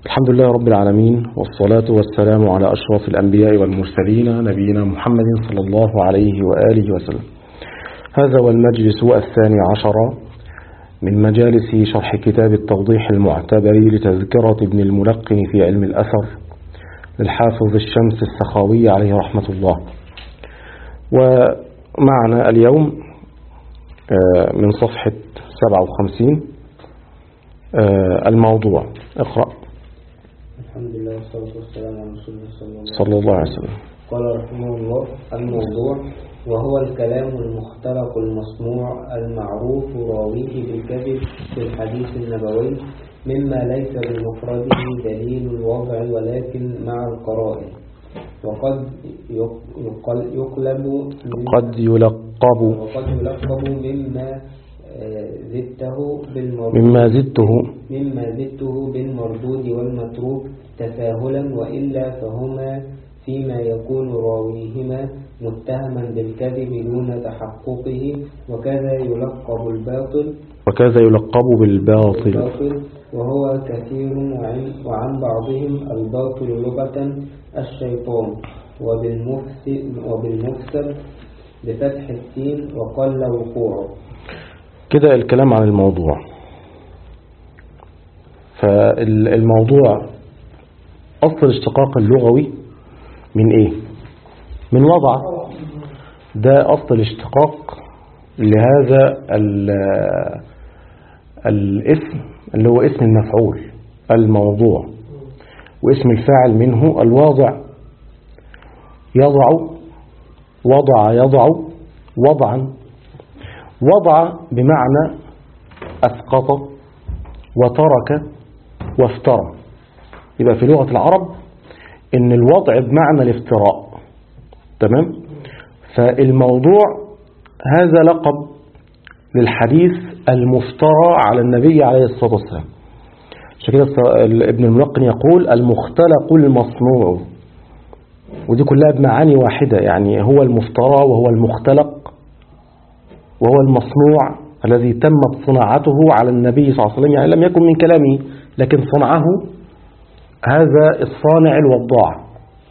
الحمد لله رب العالمين والصلاة والسلام على أشرف الأنبياء والمرسلين نبينا محمد صلى الله عليه وآله وسلم هذا هو المجلس الثاني عشر من مجالس شرح كتاب التوضيح المعتبر لتذكرة ابن الملقن في علم الأثر للحافظ الشمس السخاوي عليه رحمة الله ومعنا اليوم من صفحة 57 الموضوع اقرأ الحمد لله والصلاة والسلام على رسول الله صلى الله صلى الله عليه وسلم قال رحمه الله الموضوع وهو الكلام المختلق المصنوع المعروف راويه بالكذب في الحديث النبوي مما ليس بمفرده دليل الوضع ولكن مع القرائن وقد يقل- يقلب من قد يلقب وقد يلقب مما آه، زدته بالمردود مما زدته مما زدته بالمردود والمتروك تساهلا وإلا فهما فيما يكون راويهما متهما بالكذب دون تحققه وكذا يلقب الباطل وكذا يلقب بالباطل الباطل وهو كثير وعن, وعن بعضهم الباطل لغة الشيطان وبالمفسد, وبالمفسد بفتح السين وقل وقوعه كده الكلام عن الموضوع فالموضوع أصل الاشتقاق اللغوي من إيه من وضع ده أصل الاشتقاق لهذا ال- الاسم اللي هو اسم المفعول الموضوع واسم الفاعل منه الواضع يضع وضع يضع وضعا وضع بمعنى أسقط وترك وافترى يبقى في لغة العرب إن الوضع بمعنى الافتراء تمام فالموضوع هذا لقب للحديث المفترى على النبي عليه الصلاة والسلام عشان كده ابن الملقن يقول المختلق المصنوع ودي كلها بمعاني واحدة يعني هو المفترى وهو المختلق وهو المصنوع الذي تمت صناعته على النبي صلى الله عليه وسلم يعني لم يكن من كلامه لكن صنعه هذا الصانع الوضاع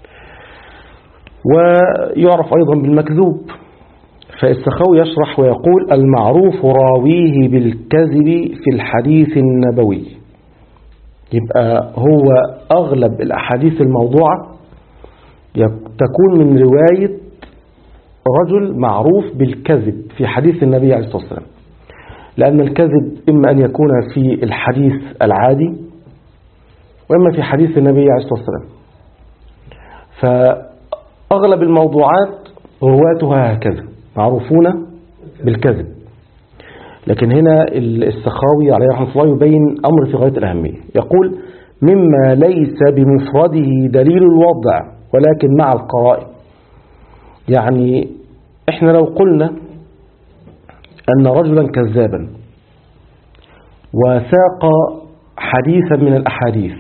ويعرف أيضا بالمكذوب فالسخاوي يشرح ويقول المعروف راويه بالكذب في الحديث النبوي يبقى هو أغلب الأحاديث الموضوعة تكون من رواية رجل معروف بالكذب في حديث النبي عليه الصلاة والسلام لأن الكذب إما أن يكون في الحديث العادي وإما في حديث النبي عليه الصلاة والسلام فأغلب الموضوعات رواتها هكذا معروفون بالكذب لكن هنا السخاوي عليه رحمة الله يبين أمر في غاية الأهمية يقول مما ليس بمفرده دليل الوضع ولكن مع القرائن يعني احنا لو قلنا أن رجلا كذابا وساق حديثا من الأحاديث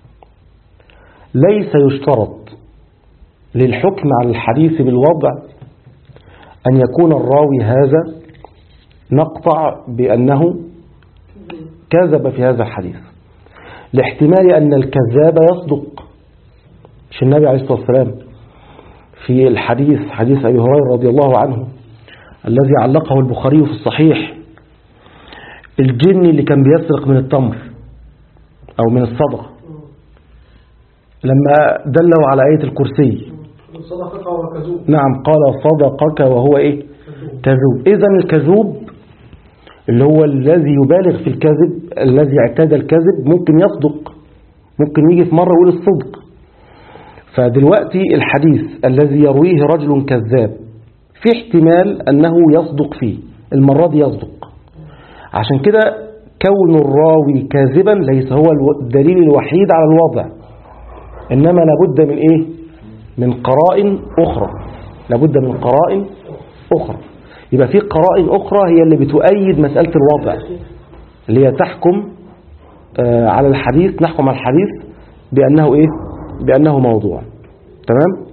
ليس يشترط للحكم على الحديث بالوضع أن يكون الراوي هذا نقطع بأنه كذب في هذا الحديث لاحتمال أن الكذاب يصدق مش النبي عليه الصلاة والسلام في الحديث حديث أبي هريرة رضي الله عنه الذي علقه البخاري في الصحيح الجن اللي كان بيسرق من التمر أو من الصدقة لما دلوا على آية الكرسي صدقك وكذوب نعم قال صدقك وهو إيه كذوب إذا الكذوب اللي هو الذي يبالغ في الكذب الذي اعتاد الكذب ممكن يصدق ممكن يجي في مرة يقول الصدق فدلوقتي الحديث الذي يرويه رجل كذاب في احتمال أنه يصدق فيه المرة دي يصدق عشان كده كون الراوي كاذبا ليس هو الدليل الوحيد على الوضع إنما لابد من إيه من قرائن أخرى لابد من قرائن أخرى يبقى في قرائن أخرى هي اللي بتؤيد مسألة الوضع اللي هي تحكم آه على الحديث نحكم على الحديث بأنه إيه بأنه موضوع تمام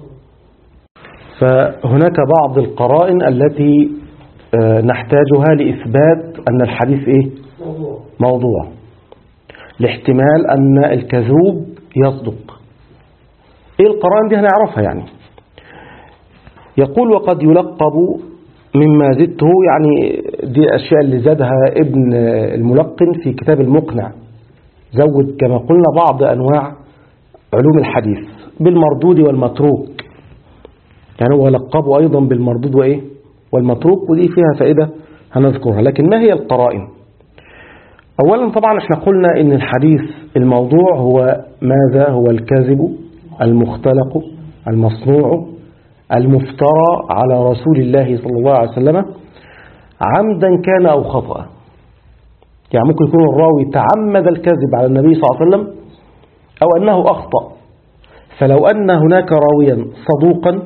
فهناك بعض القرائن التي آه نحتاجها لإثبات أن الحديث إيه موضوع موضوع لاحتمال أن الكذوب يصدق إيه القرائن دي هنعرفها يعني يقول وقد يلقب مما زدته يعني دي الأشياء اللي زادها ابن الملقن في كتاب المقنع زود كما قلنا بعض أنواع علوم الحديث بالمردود والمتروك يعني هو لقبه أيضا بالمردود وإيه والمتروك ودي فيها فائدة هنذكرها لكن ما هي القرائن أولا طبعا احنا قلنا ان الحديث الموضوع هو ماذا هو الكذب المختلق المصنوع المفترى على رسول الله صلى الله عليه وسلم عمدا كان أو خطأ يعني ممكن يكون الراوي تعمد الكذب على النبي صلى الله عليه وسلم أو أنه أخطأ فلو أن هناك راويا صدوقا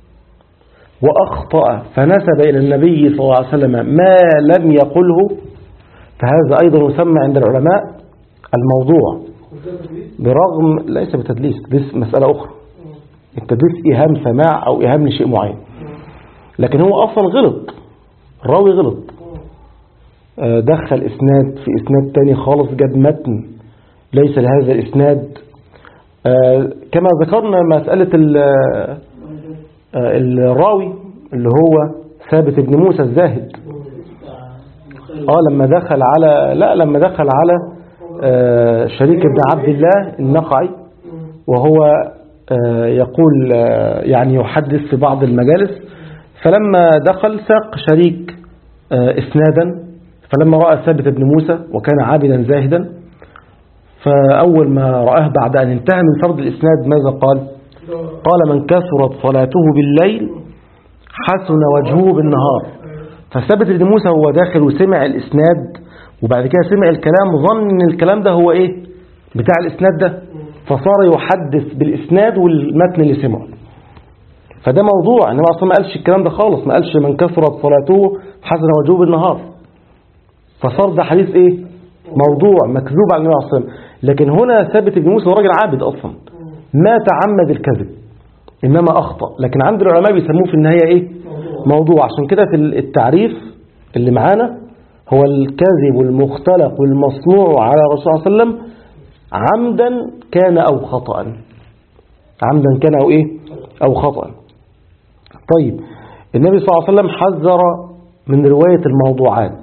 وأخطأ فنسب إلى النبي صلى الله عليه وسلم ما لم يقله فهذا أيضا يسمى عند العلماء الموضوع برغم ليس بتدليس تدليس مسألة أخرى التدليس إيهام سماع أو إيهام لشيء معين لكن هو أصلا غلط الراوي غلط آه، دخل إسناد في إسناد تاني خالص جاب متن ليس لهذا الإسناد آه، كما ذكرنا مسألة ال- آه، الراوي اللي هو ثابت بن موسى الزاهد اه لما دخل على لا لما دخل على آه، شريك بن عبد الله النقعي وهو آه، يقول آه، يعني يحدث في بعض المجالس فلما دخل ساق شريك آه، اسنادا فلما رأى ثابت بن موسى وكان عابدا زاهدا فأول ما رآه بعد أن انتهى من فرض الإسناد ماذا قال قال من كثرت صلاته بالليل حسن وجهه بالنهار فثابت بن موسى هو داخل وسمع الإسناد وبعد كده سمع الكلام ظن ان الكلام ده هو ايه بتاع الإسناد ده فصار يحدث بالإسناد والمتن اللي سمعه فده موضوع انما اصلا ما قالش الكلام ده خالص ما قالش من كثرت صلاته حسن وجهه بالنهار فصار ده حديث ايه موضوع مكذوب على النبي عليه الصلاه والسلام لكن هنا ثابت بن موسى هو راجل عابد اصلا ما تعمد الكذب انما اخطا لكن عند العلماء بيسموه في النهايه ايه موضوع عشان كده في التعريف اللي معانا هو الكذب المختلق والمصنوع على الرسول صلى الله عليه وسلم عمدا كان او خطا عمدا كان او ايه او خطا طيب النبي صلى الله عليه وسلم حذر من روايه الموضوعات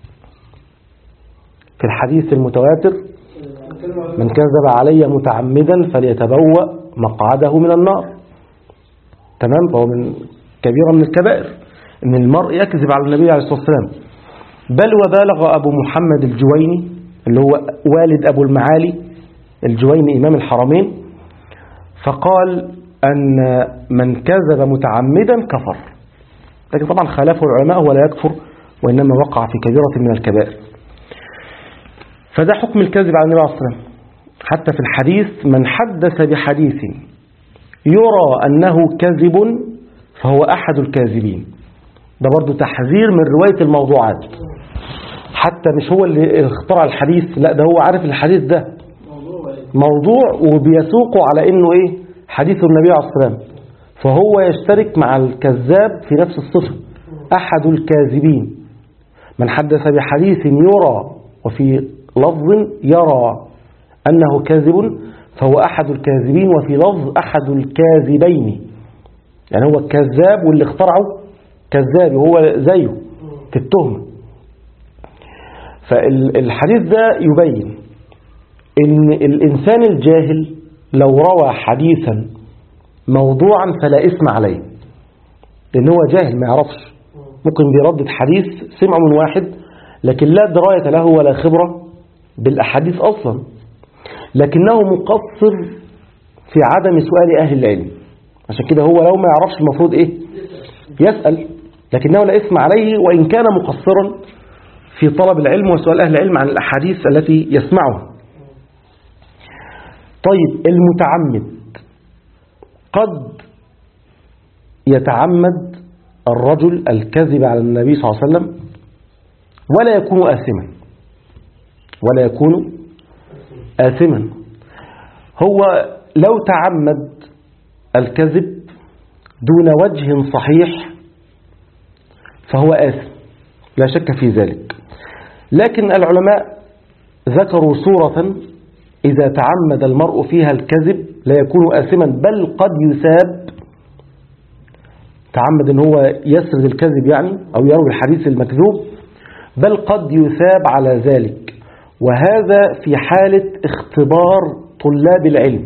في الحديث المتواتر من كذب علي متعمدا فليتبوأ مقعده من النار تمام فهو من كبيرة من الكبائر ان المرء يكذب على النبي عليه الصلاة والسلام بل وبالغ أبو محمد الجويني اللي هو والد أبو المعالي الجويني إمام الحرمين فقال أن من كذب متعمدا كفر لكن طبعا خالفه العلماء ولا يكفر وإنما وقع في كبيرة من الكبائر فده حكم الكذب على النبي عليه الصلاة والسلام حتى في الحديث من حدث بحديث يرى أنه كذب فهو أحد الكاذبين ده برضو تحذير من رواية الموضوعات حتى مش هو اللي اخترع الحديث لا ده هو عارف الحديث ده موضوع وبيسوقه على انه ايه حديث النبي عليه الصلاة والسلام فهو يشترك مع الكذاب في نفس الصفة أحد الكاذبين من حدث بحديث يرى وفي لفظ يرى أنه كاذب فهو أحد الكاذبين وفي لفظ أحد الكاذبين يعني هو الكذاب واللي اخترعه كذاب وهو زيه في التهمة فالحديث ده يبين ان الإنسان الجاهل لو روى حديثا موضوعا فلا اسم عليه لأن هو جاهل ما يعرفش ممكن بيردد حديث سمعه من واحد لكن لا دراية له ولا خبرة بالأحاديث أصلا لكنه مقصر في عدم سؤال أهل العلم عشان كده هو لو ما يعرفش المفروض إيه يسأل لكنه لا اسم عليه وإن كان مقصرا في طلب العلم وسؤال أهل العلم عن الأحاديث التي يسمعها طيب المتعمد قد يتعمد الرجل الكذب على النبي صلى الله عليه وسلم ولا يكون آثما ولا يكون آثما هو لو تعمد الكذب دون وجه صحيح فهو آثم لا شك في ذلك لكن العلماء ذكروا صورة إذا تعمد المرء فيها الكذب لا يكون آثما بل قد يساب تعمد ان هو يسرد الكذب يعني أو يروي الحديث المكذوب بل قد يثاب على ذلك وهذا في حالة اختبار طلاب العلم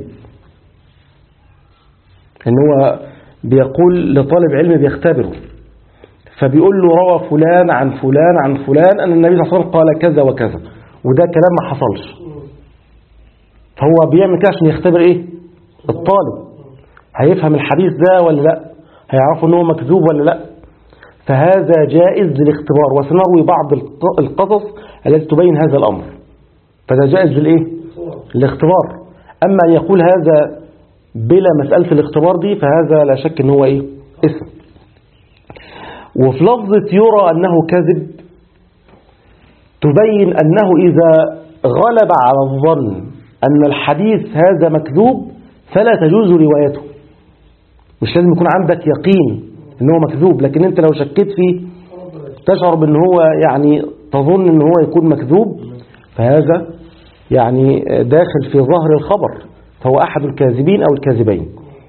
ان هو بيقول لطالب علم بيختبره فبيقول له روى فلان عن فلان عن فلان أن النبي صلى الله عليه وسلم قال كذا وكذا وده كلام ما حصلش فهو بيعمل كده عشان يختبر ايه الطالب هيفهم الحديث ده ولا لا هيعرفوا ان هو مكذوب ولا لا فهذا جائز للاختبار وسنروي بعض الق- القصص التي تبين هذا الأمر فده جائز للايه الاختبار أما أن يقول هذا بلا مسألة الاختبار دي فهذا لا شك ان هو ايه اسم وفي لفظة يرى أنه كذب تبين أنه إذا غلب على الظن أن الحديث هذا مكذوب فلا تجوز روايته مش لازم يكون عندك يقين ان هو مكذوب لكن انت لو شكيت فيه تشعر بان هو يعني تظن ان هو يكون مكذوب فهذا يعني داخل في ظهر الخبر فهو احد الكاذبين او الكاذبين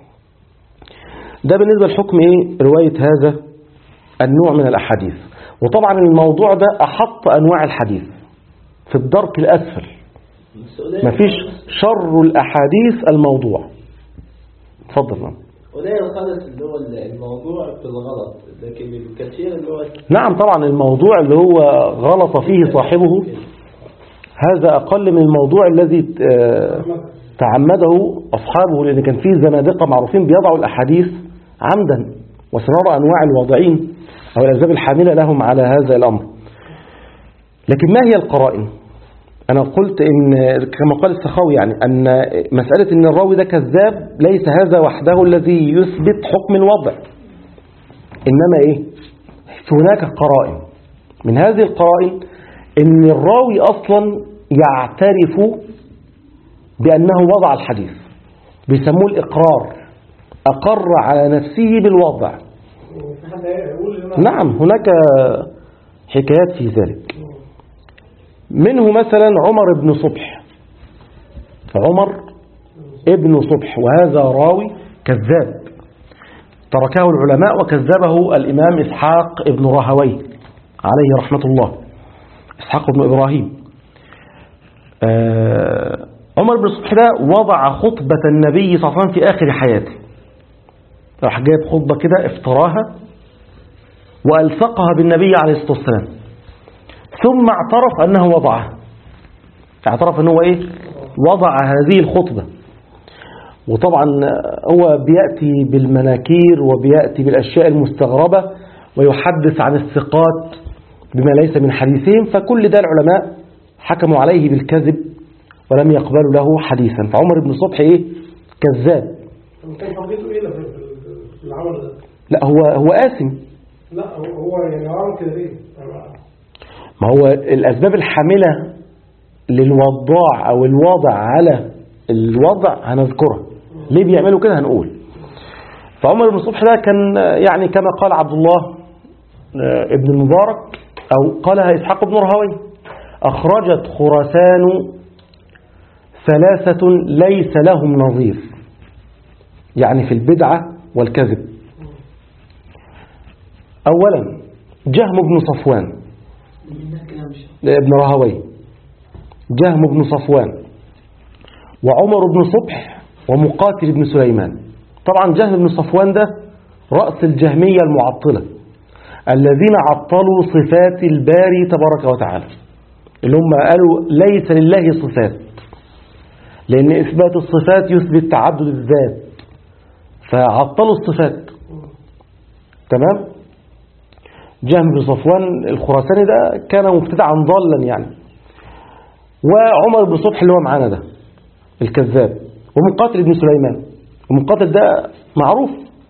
ده بالنسبة لحكم ايه رواية هذا النوع من الاحاديث وطبعا الموضوع ده احط انواع الحديث في الدرك الاسفل مفيش شر الاحاديث الموضوع اتفضل نعم قليل خالص اللي هو الموضوع في الغلط لكن الكثير اللي هو نعم طبعا الموضوع اللي هو غلط فيه صاحبه هذا أقل من الموضوع الذي آه، تعمده أصحابه لأن كان فيه زنادقة معروفين بيضعوا الأحاديث عمدا وسنرى أنواع الواضعين أو الأسباب الحاملة لهم على هذا الأمر لكن ما هي القرائن أنا قلت إن كما قال السخاوي يعني أن مسألة أن الراوي ده كذاب ليس هذا وحده الذي يثبت حكم الوضع إنما إيه هناك قرائن من هذه القرائن ان الراوي اصلا يعترف بانه وضع الحديث بيسموه الاقرار اقر على نفسه بالوضع نعم هناك حكايات في ذلك منه مثلا عمر بن صبح عمر ابن صبح وهذا راوي كذاب تركه العلماء وكذبه الإمام إسحاق ابن راهوي عليه رحمة الله إسحاق بن إبراهيم آه عمر بن صبح ده وضع خطبة النبي صلى الله عليه وسلم في آخر حياته راح جايب خطبة كده افتراها وألصقها بالنبي عليه الصلاة والسلام ثم اعترف أنه وضعها اعترف أنه إيه وضع هذه الخطبة وطبعا هو بيأتي بالمناكير وبيأتي بالأشياء المستغربة ويحدث عن الثقات بما ليس من حديثهم فكل ده العلماء حكموا عليه بالكذب ولم يقبلوا له حديثا فعمر بن صبح ايه كذاب كان حضرته ايه في في العمل ده؟ لا هو هو آثم لا هو هو يعني عمل كده ليه؟ ما هو الأسباب الحاملة للوضاع أو الواضع على الوضع هنذكرها ليه بيعملوا كده هنقول فعمر بن صبح ده كان يعني كما قال عبد الله ابن المبارك أو قالها إسحاق بن رهوي أخرجت خراسان ثلاثة ليس لهم نظير يعني في البدعة والكذب أولا جهم بن صفوان ابن رهوي جهم بن صفوان وعمر بن صبح ومقاتل بن سليمان طبعا جهم بن صفوان ده رأس الجهمية المعطلة الذين عطلوا صفات الباري تبارك وتعالى اللي هم قالوا ليس لله صفات لأن إثبات الصفات يثبت تعدد الذات فعطلوا الصفات تمام جهم بن صفوان الخراساني ده كان مبتدعا ضالا يعني وعمر بن صبح اللي هو معانا ده الكذاب ومقاتل بن سليمان ومقاتل ده معروف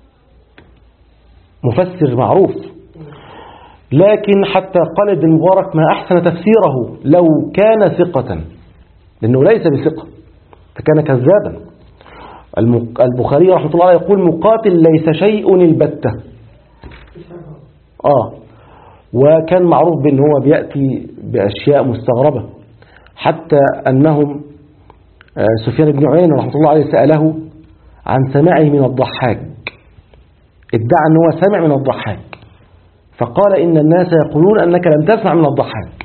مفسر معروف لكن حتى قال ابن المبارك ما أحسن تفسيره لو كان ثقة لأنه ليس بثقة فكان كذابا البخاري رحمة الله عليه يقول مقاتل ليس شيء البتة آه وكان معروف بأن هو بيأتي بأشياء مستغربة حتى أنهم آه، سفيان بن عيينة رحمة الله عليه سأله عن سماعه من الضحاك ادعى أنه هو سمع من الضحاك فقال إن الناس يقولون أنك لم تسمع من الضحاك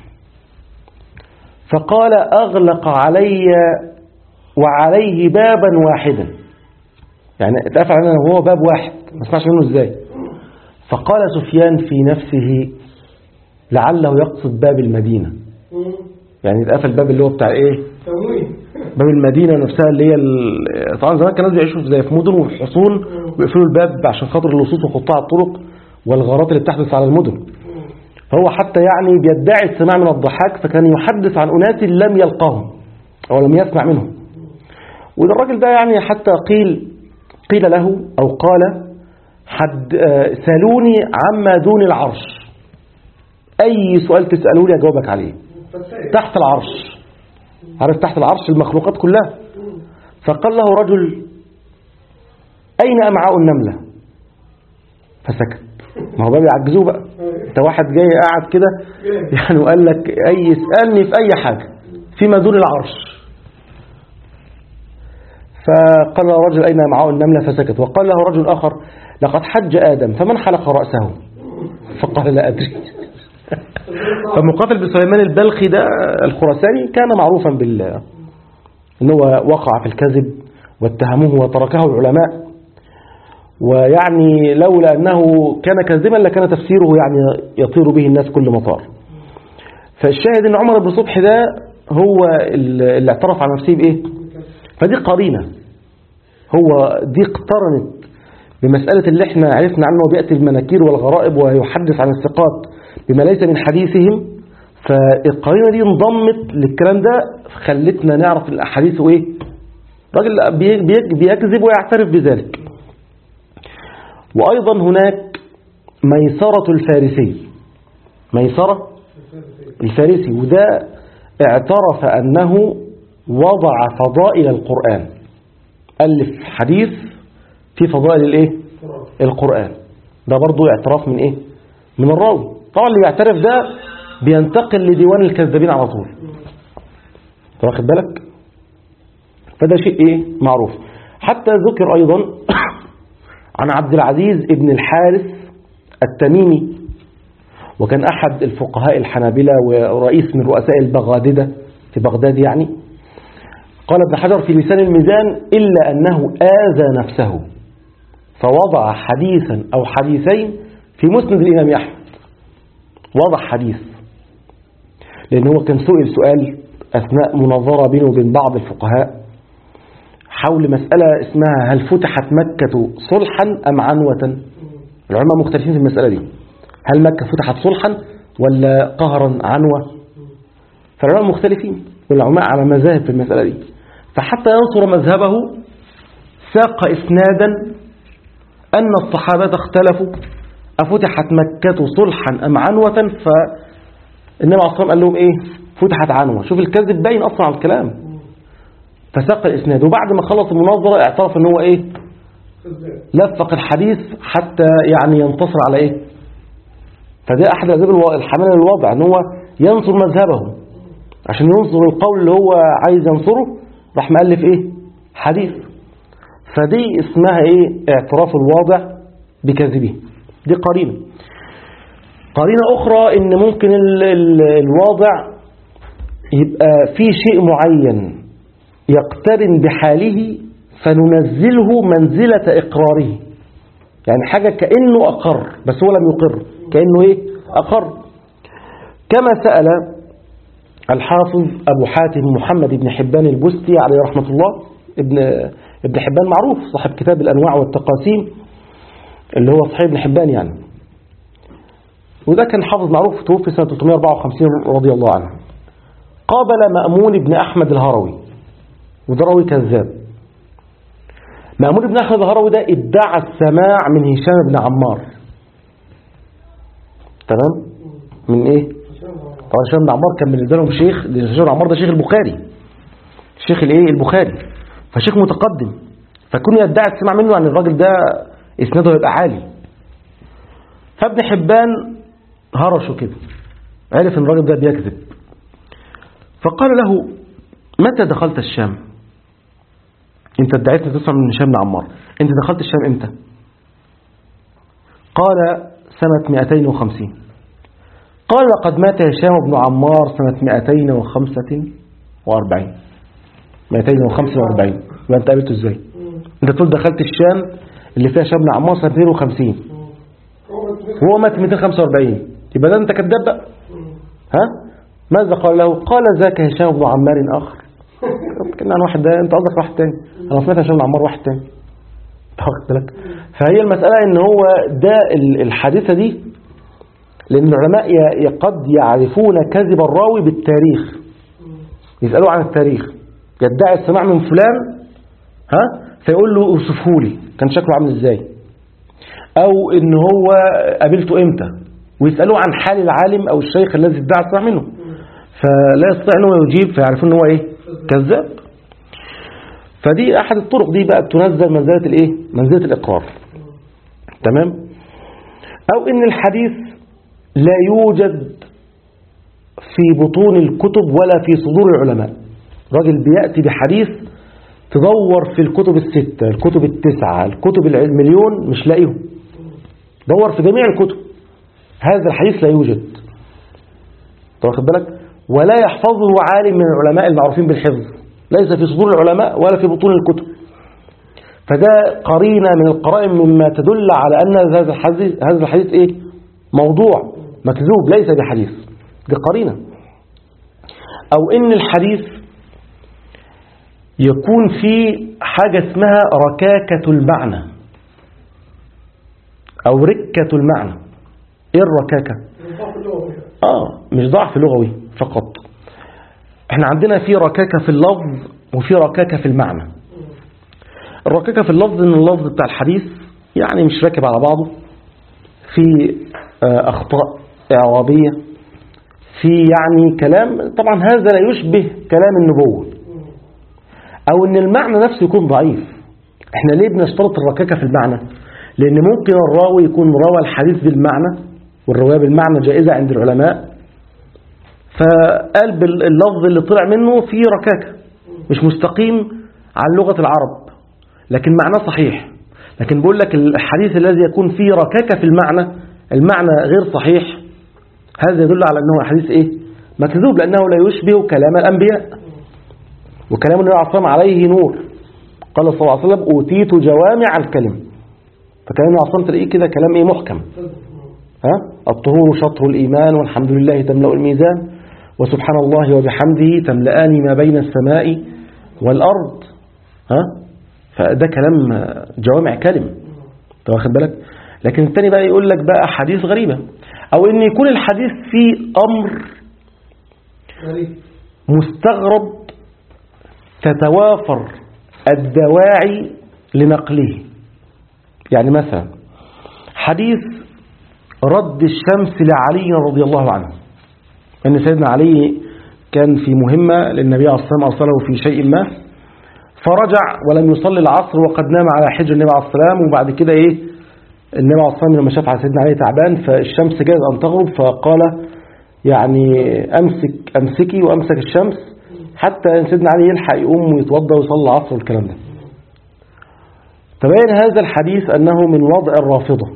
فقال أغلق علي وعليه بابا واحدا يعني اتقفل علينا وهو باب واحد ما اسمعش منه ازاي فقال سفيان في نفسه لعله يقصد باب المدينة مم. يعني اتقفل الباب اللي هو بتاع ايه تموين باب المدينة نفسها اللي هي ال- طبعا زمان كانوا يعيشوا زي في مدن وفي حصون ويقفلوا الباب عشان خاطر اللصوص وقطاع الطرق والغارات اللي بتحدث على المدن فهو حتى يعني بيدعي السماع من الضحاك فكان يحدث عن أناس لم يلقاهم أو لم يسمع منهم وده الراجل ده يعني حتى قيل قيل له أو قال حد آه، سالوني عما دون العرش أي سؤال تسألوني أجاوبك عليه فتاية تحت العرش عارف تحت العرش المخلوقات كلها فقال له رجل أين أمعاء النملة فسكت ما هو بقى بيعجزوه بقى انت واحد جاي قاعد كده يعني وقال لك أي اسألني في أي حاجة فيما دون العرش فقال له رجل أين أمعاء النملة فسكت وقال له رجل آخر لقد حج آدم فمن حلق رأسه فقال لا أدري فمقاتل بن سليمان البلخي ده الخراساني كان معروفا بال ان هو وقع في الكذب واتهموه وتركه العلماء ويعني لولا أنه كان كاذبا لكان تفسيره يعني يطير به الناس كل مطار فالشاهد أن عمر بن صبح ده هو اللي اعترف على نفسه بإيه فدي قرينة هو دي اقترنت بمسألة اللي احنا عرفنا عنه بيأتي المناكير والغرائب ويحدث عن الثقات بما ليس من حديثهم فالقرينة دي انضمت للكلام ده خلتنا نعرف الأحاديث وإيه راجل بي- بي- بيكذب ويعترف بذلك وأيضا هناك ميسرة الفارسي ميسرة الفارسي وده اعترف أنه وضع فضائل القرآن ألف حديث في فضائل الايه القرآن ده برضو اعتراف من ايه من الراوي طبعا اللي يعترف ده بينتقل لديوان الكذابين على طول أنت واخد بالك فده شيء ايه معروف حتى ذكر ايضا عن عبد العزيز ابن الحارث التميمي وكان أحد الفقهاء الحنابلة ورئيس من رؤساء البغاددة في بغداد يعني قال ابن حجر في لسان الميزان إلا أنه آذى نفسه فوضع حديثا أو حديثين في مسند الإمام أحمد وضع حديث لأن هو كان سئل سؤال أثناء مناظرة بينه وبين بعض الفقهاء حول مسألة اسمها هل فتحت مكة صلحا أم عنوة العلماء مختلفين في المسألة دي هل مكة فتحت صلحا ولا قهرا عنوة فالعلماء مختلفين والعلماء على مذاهب في المسألة دي فحتى ينصر مذهبه ساق إسنادا أن الصحابة اختلفوا أفتحت مكة صلحا أم عنوة فالنبي عليه الصلاة والسلام قال لهم إيه فتحت عنوة شوف الكذب باين أصلا على الكلام فساق الإسناد وبعد ما خلص المناظرة اعترف أن هو إيه لفق الحديث حتى يعني ينتصر على إيه فده أحد أسباب الو- الحملة للوضع أن هو ينصر مذهبه عشان ينصر القول اللي هو عايز ينصره راح مؤلف إيه حديث فدي اسمها إيه اعتراف الواضع بكذبه دي قرينة قرينة أخرى إن ممكن ال ال الواضع يبقى في شيء معين يقترن بحاله فننزله منزلة إقراره يعني حاجة كأنه أقر بس هو لم يقر كأنه إيه أقر كما سأل الحافظ أبو حاتم محمد بن حبان البستي عليه رحمة الله ابن, ابن حبان معروف صاحب كتاب الأنواع والتقاسيم اللي هو صحيح ابن حبان يعني وده كان حافظ معروف توفي سنة 354 رضي الله عنه قابل مأمون بن أحمد الهروي وده راوي كذاب مأمون بن أحمد الهروي ده ادعى السماع من هشام بن عمار تمام من ايه طبعا هشام بن عمار كان بالنسبه لهم شيخ لأن هشام بن عمار ده شيخ البخاري شيخ الايه البخاري فشيخ متقدم فكون يدعي السماع منه يعني الراجل ده اسناده هيبقى عالي فابن حبان هرشه كده عرف ان الراجل ده بيكذب فقال له متى دخلت الشام انت ادعيت ان تسمع من هشام بن عمار انت دخلت الشام امتى قال سنة 250 قال لقد مات هشام بن عمار سنة 245 245 يبقى انت قابلته ازاي انت تقول دخلت الشام اللي فيها هشام بن عمار سنة 250 هو بس وهو مات 245 يبقى ده انت كذاب بقى ها ماذا قال له قال ذاك هشام بن عمار اخر كان عن واحد ده انت قصدك واحد تاني انا سمعت هشام بن عمار واحد تاني أنت واخد بالك فهي المسألة ان هو ده ال- الحادثة دي لان العلماء ي- ي- قد يعرفون كذب الراوي بالتاريخ يسألوه عن التاريخ يدعي السماع من فلان ها فيقول له اوصفه لي كان شكله عامل ازاي او ان هو قابلته امتى ويسألوه عن حال العالم او الشيخ الذي ادعى السماع منه فلا يستطيع ان هو يجيب فيعرفون ان هو ايه كذاب فدي احد الطرق دي بقى تنزل منزلة الايه منزلة الاقرار تمام او ان الحديث لا يوجد في بطون الكتب ولا في صدور العلماء راجل بيأتي بحديث تدور في الكتب الستة الكتب التسعة الكتب المليون مش لاقيهم دور في جميع الكتب هذا الحديث لا يوجد طب واخد بالك ولا يحفظه عالم من العلماء المعروفين بالحفظ ليس في صدور العلماء ولا في بطون الكتب فده قرينة من القرائن مما تدل على أن هذا الحديث هذا الحديث إيه موضوع مكذوب ليس بحديث دي قرينة أو إن الحديث يكون فيه حاجة اسمها ركاكة المعنى أو ركة المعنى إيه الركاكة الضعف اللي هو فيها. آه مش ضعف لغوي فقط احنا عندنا في ركاكة في اللفظ وفي ركاكة في المعنى الركاكة في اللفظ ان اللفظ بتاع الحديث يعني مش راكب على بعضه في آه، أخطاء إعرابية في يعني كلام طبعا هذا لا يشبه كلام النبوة أو ان المعنى نفسه يكون ضعيف احنا ليه بنشترط الركاكة في المعنى لأن ممكن الراوي يكون روى الحديث بالمعنى والرواية بالمعنى جائزة عند العلماء فقال اللفظ اللي طلع منه فيه ركاكة مش مستقيم عن لغة العرب لكن معناه صحيح لكن بقول لك الحديث الذي يكون فيه ركاكة في المعنى المعنى غير صحيح هذا يدل على أنه حديث إيه مكذوب لأنه لا يشبه كلام الأنبياء وكلام النبي عليه الصلاة والسلام عليه نور قال صلى الله عليه وسلم أوتيت جوامع الكلم فكلام النبي عليه الصلاة والسلام تلاقيه كده كلام إيه محكم ها الطهور شطر الإيمان والحمد لله تملأ الميزان وسبحان الله وبحمده تملأان ما بين السماء والأرض ها فده كلام جوامع كلم انت واخد بالك لكن الثاني بقى يقول لك بقى حديث غريبة أو إن يكون الحديث فيه أمر غريب مستغرب تتوافر الدواعي لنقله يعني مثلا حديث رد الشمس لعلي رضي الله عنه أن سيدنا علي كان في مهمة للنبي عليه الصلاة والسلام أرسله في شيء ما فرجع ولم يصلي العصر وقد نام على حجر النبي عليه السلام وبعد كده إيه النبي عليه الصلاة والسلام لما شاف على سيدنا علي تعبان فالشمس جاءت أن تغرب فقال يعني أمسك أمسكي وأمسك الشمس حتى إن سيدنا علي يلحق يقوم ويتوضى ويصلي العصر والكلام ده تبين هذا الحديث أنه من وضع الرافضة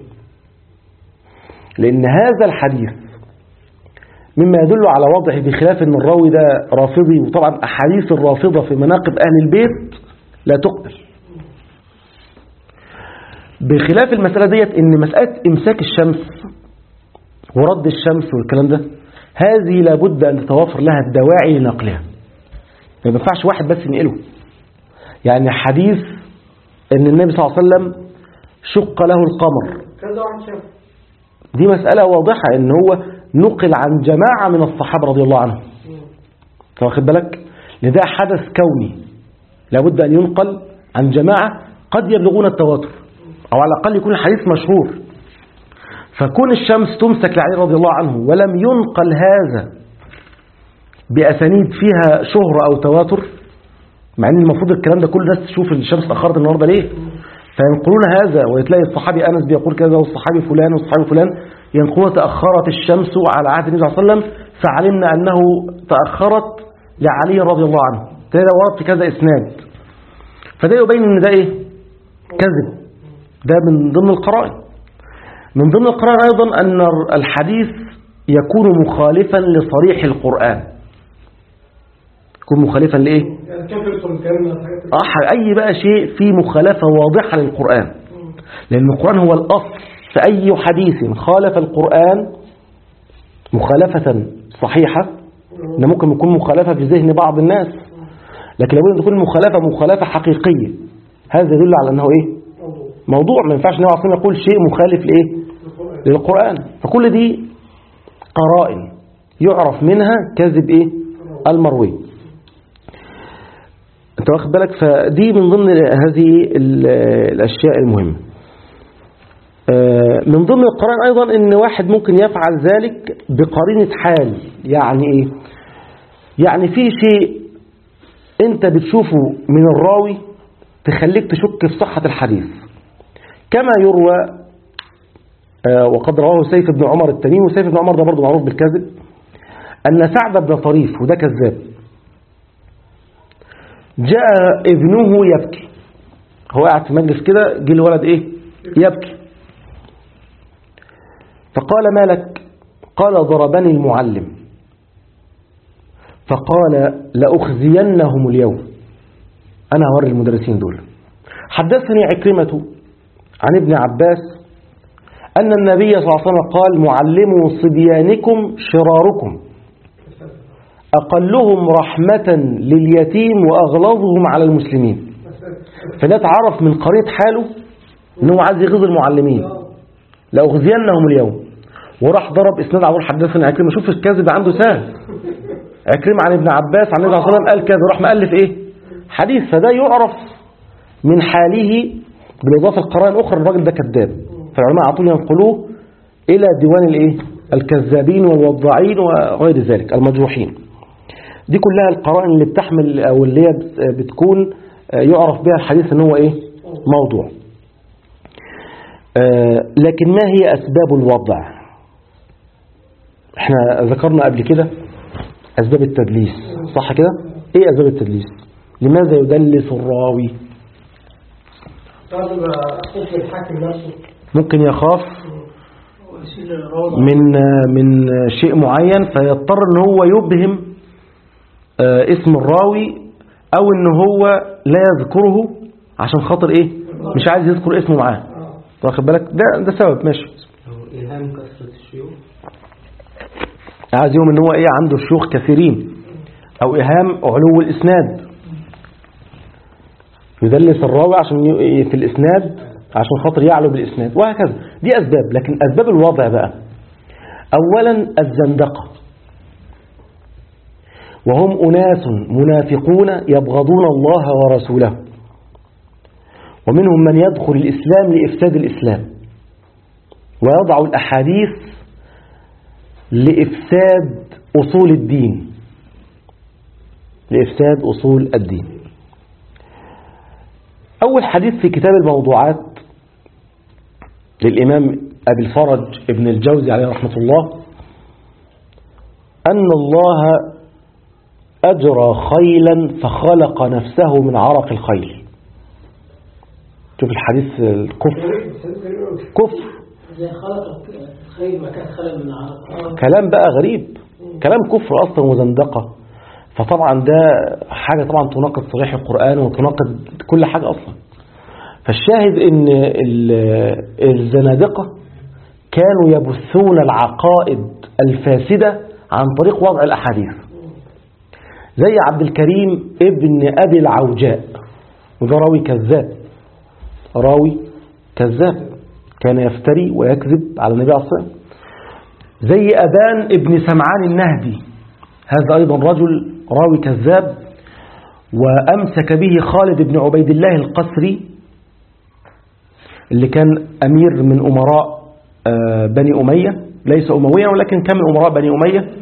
لأن هذا الحديث مما يدل على وضعه بخلاف أن الراوي ده رافضي وطبعا أحاديث الرافضة في مناقب أهل البيت لا تقبل بخلاف المسألة ديت أن مسألة إمساك الشمس ورد الشمس والكلام ده هذه لابد أن تتوفر لها الدواعي لنقلها ما ينفعش واحد بس ينقله يعني حديث أن النبي صلى الله عليه وسلم شق له القمر كذا واحد شاف دي مسألة واضحة ان هو نقل عن جماعة من الصحابة رضي الله عنهم أنت واخد بالك لده حدث كوني لابد أن ينقل عن جماعة قد يبلغون التواتر أو على الأقل يكون الحديث مشهور فكون الشمس تمسك لعلي رضي الله عنه ولم ينقل هذا بأسانيد فيها شهرة أو تواتر مع ان المفروض الكلام ده كل الناس تشوف الشمس أخرت النهاردة ليه فينقلون هذا وتلاقي الصحابي أنس بيقول كذا والصحابي فلان والصحابي فلان ينقلون تأخرت الشمس على عهد النبي صلى الله عليه وسلم فعلمنا أنه تأخرت لعلي رضي الله عنه تلاقي ده ورد في كذا إسناد فده يبين ان ده ايه كذب ده من ضمن القرائن من ضمن القرائن ايضا ان الحديث يكون مخالفا لصريح القرآن يكون مخالفا لايه يعني كيف يدخل الكلمة الحاجات اللي- اه اي بقى شيء فيه مخالفة واضحة للقرآن لأن القرآن هو الأصل فأي حديث خالف القرآن مخالفة صحيحة إن ممكن يكون مخالفة في ذهن بعض الناس لكن لابد أن تكون المخالفة مخالفة حقيقية هذا يدل على أنه إيه موضوع موضوع ما ينفعش النبي عليه الصلاة والسلام يقول شيء مخالف لإيه القرآن. للقرآن فكل دي قرائن يعرف منها كذب إيه المروي انت واخد بالك فدي من ضمن هذه ال- الأشياء المهمة آه، من ضمن القرآن أيضا أن واحد ممكن يفعل ذلك بقرينة حال يعني إيه يعني في شيء أنت بتشوفه من الراوي تخليك تشك في صحة الحديث كما يروى آه، وقد رواه سيف بن عمر التميمي وسيف بن عمر ده برضه معروف بالكذب أن سعد بن طريف وده كذاب جاء ابنه يبكي هو قاعد في مجلس كده جه الولد ايه يبكي فقال ما لك قال ضربني المعلم فقال لأخزينهم اليوم أنا هوري المدرسين دول حدثني عكرمة عن ابن عباس أن النبي صلى الله عليه وسلم قال معلموا صبيانكم شراركم أقلهم رحمة لليتيم وأغلظهم على المسلمين فده تعرف من قرية حاله أنه عايز يغيظ المعلمين لأغزينهم اليوم وراح ضرب إسناد عبور حدثنا عكرمة شوف الكذب عنده سهل عكرمة عن ابن عباس عن النبي صلى الله عليه وسلم قال كذا راح مؤلف إيه حديث فده يعرف من حاله بالإضافة القرائن الأخرى الراجل ده كذاب فالعلماء على طول ينقلوه إلى ديوان الإيه الكذابين والوضاعين وغير ذلك المجروحين دي كلها القرائن اللي بتحمل أو اللي هي بت- بتكون آه، يعرف بها الحديث ان هو إيه موضوع آه، لكن ما هي أسباب الوضع احنا ذكرنا قبل كده أسباب التدليس صح كده ايه أسباب التدليس لماذا يدلس الراوي ساعات بيبقى خوف من الحاكم نفسه ممكن يخاف ويشيل الروضة من من شيء معين فيضطر ان هو يبهم آه، اسم الراوي او ان هو لا يذكره عشان خاطر ايه مش عايز يذكر اسمه معاه واخد بالك ده ده سبب ماشي أو إلهام كثرة الشيوخ عايز يوم ان هو ايه عنده شيوخ كثيرين او ايهام علو الاسناد يدلس الراوي عشان ي- في الاسناد عشان خاطر يعلو بالاسناد وهكذا دي اسباب لكن اسباب الوضع بقى اولا الزندقه وهم اناس منافقون يبغضون الله ورسوله ومنهم من يدخل الاسلام لافساد الاسلام ويضع الاحاديث لإفساد أصول الدين لإفساد أصول الدين أول حديث في كتاب الموضوعات للإمام أبي الفرج ابن الجوزي عليه رحمة الله أن الله أجرى خيلا فخلق نفسه من عرق الخيل شوف الحديث الكفر كفر زي خلق خير ما كان خلق من عرق كلام بقى غريب كلام كفر أصلا وزندقة فطبعا ده حاجة طبعا تناقض صريح القرآن وتناقض كل حاجة أصلا فالشاهد ان ال- الزنادقة كانوا يبثون العقائد الفاسدة عن طريق وضع الأحاديث زي عبد الكريم ابن أبي العوجاء وده راوي كذاب راوي كذاب كان يفتري ويكذب على النبي عليه الصلاة والسلام زي أبان ابن سمعان النهدي هذا أيضا رجل راوي كذاب وأمسك به خالد بن عبيد الله القسري اللي كان أمير من أمراء آه، بني أمية ليس أمويا ولكن كان من أمراء بني أمية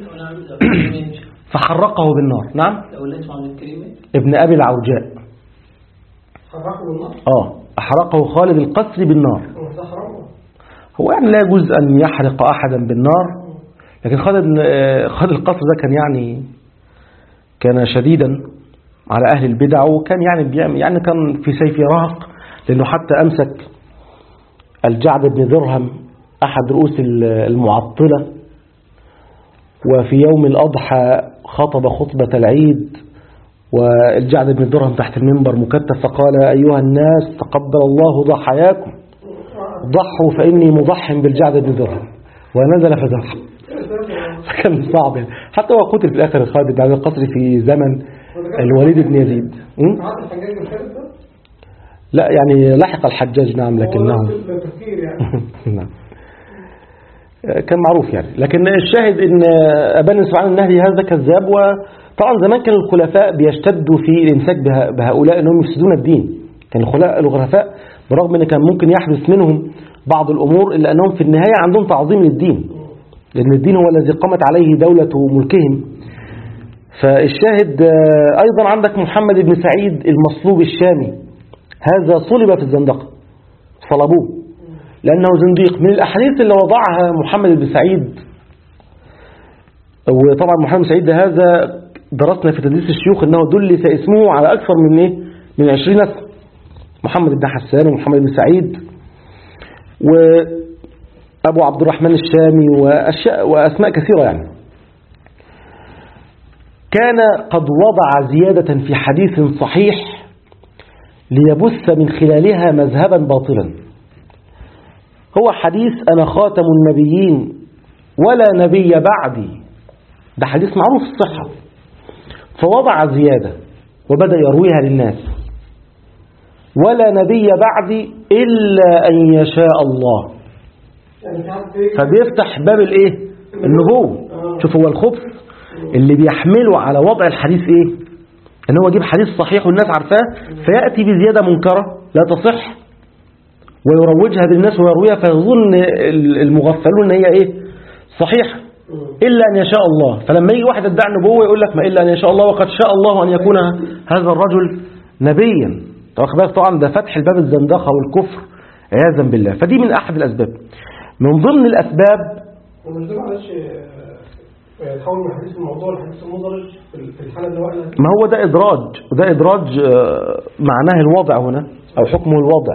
فحرقه بالنار نعم لو اللي اسمه عبد الكريم إيه؟ ابن أبي العوجاء حركوا بالنار آه أحرقه خالد القسري بالنار هو ده حرام هو يعني لا يجوز أن يحرق أحدا بالنار لكن خالد آه، خالد القصر ده كان يعني كان شديدا على أهل البدع وكان يعني بيعمل يعني كان في سيفه رهق لأنه حتى أمسك الجعد بن درهم أحد رؤوس المعطلة وفي يوم الأضحى خطب خطبة العيد والجعد بن درهم تحت المنبر مكتف فقال أيها الناس تقبل الله ضحاياكم ضحوا فإني مضح بالجعد بن درهم ونزل فزح فكان صعب يعني. حتى هو قتل في الآخر خالد بن عبد القصري في زمن الوليد بن يزيد م? عاد الحجاج مش عارف ده؟ لا يعني لحق الحجاج نعم لكنه هو نفس التفكير يعني نعم كان معروف يعني لكن الشاهد ان ابان سبحانه النهدي هذا كذاب وطبعا زمان كان الخلفاء بيشتدوا في الامساك به- بهؤلاء انهم يفسدون الدين كان الخلفاء الخلفاء برغم ان كان ممكن يحدث منهم بعض الامور الا انهم في النهايه عندهم تعظيم للدين لان الدين هو الذي قامت عليه دوله ملكهم فالشاهد آه، ايضا عندك محمد بن سعيد المصلوب الشامي هذا صلب في الزندقه صلبوه لأنه زنديق من الأحاديث اللي وضعها محمد بن سعيد وطبعا محمد بن سعيد ده هذا درسنا في تدريس الشيوخ أنه دلس اسمه على أكثر من إيه؟ من 20 اسم محمد بن حسان ومحمد بن سعيد وأبو عبد الرحمن الشامي وأشياء وأسماء كثيرة يعني كان قد وضع زيادة في حديث صحيح ليبث من خلالها مذهبا باطلا هو حديث أنا خاتم النبيين ولا نبي بعدي ده حديث معروف الصحة فوضع زيادة وبدأ يرويها للناس ولا نبي بعدي إلا أن يشاء الله يعني ساعات ايه فبيفتح باب الايه النبوة شوف هو الخبث اللي بيحمله على وضع الحديث ايه ان هو يجيب حديث صحيح والناس عارفاه فيأتي بزيادة منكرة لا تصح ويروجها للناس ويرويها فيظن المغفلون ان هي ايه صحيحة إلا أن يشاء الله فلما يجي واحد يدعي النبوة يقول لك ما إلا أن يشاء الله وقد شاء الله أن يكون هذا الرجل نبيا طب واخد بالك طبعا ده فتح الباب الزندقة والكفر عياذا بالله فدي من أحد الأسباب من ضمن الأسباب ومش ده معلش آه، يتحول من حديث الموضوع لحديث المدرج في في الحالة اللي هو قالها دي. ما هو ده إدراج وده إدراج آه، معناه الوضع هنا أو حكمه الوضع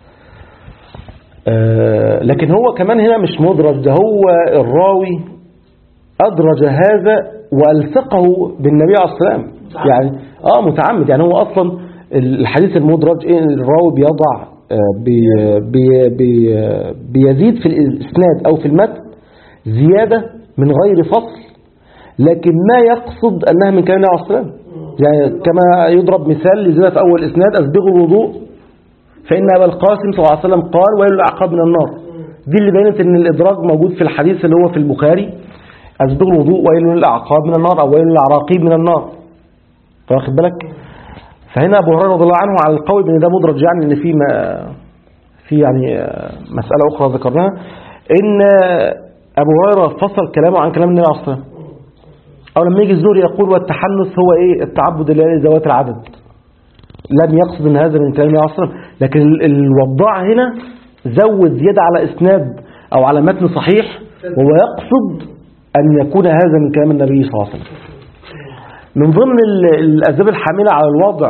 آه، لكن هو كمان هنا مش مدرج ده هو الراوي أدرج هذا وألصقه بالنبي عليه الصلاة والسلام يعني آه متعمد يعني هو أصلا الحديث المدرج إيه الراوي بيضع آه، بي بي بي بيزيد في الإسناد أو في المتن زيادة من غير فصل لكن ما يقصد أنها من كلام النبي عليه الصلاة والسلام يعني كما يضرب مثال لزيادة في أول إسناد أسبغوا الوضوء فإن أبا القاسم صلى الله عليه وسلم قال ويل الأعقاب من النار دي اللي بينت أن الإدراج موجود في الحديث اللي هو في البخاري أسبغوا الوضوء ويل للأعقاب من النار أو ويل للعراقيب من النار واخد بالك فهنا أبو هريرة رضي الله عنه على القول بأن ده مدرج يعني أن في ما في يعني آه، مسألة أخرى ذكرناها إن آه، أبو هريرة فصل كلامه عن كلام النبي عليه الصلاة والسلام أو لما يجي الزهري يقول والتحنث هو إيه التعبد لله ذوات العدد لم يقصد ان هذا من كلام النبي عليه الصلاة والسلام لكن ال- الوضاع هنا زود زيادة على إسناد أو على متن صحيح وهو يقصد أن يكون هذا من كلام النبي صلى الله عليه وسلم من ضمن ال- الأسباب الحاملة على الوضع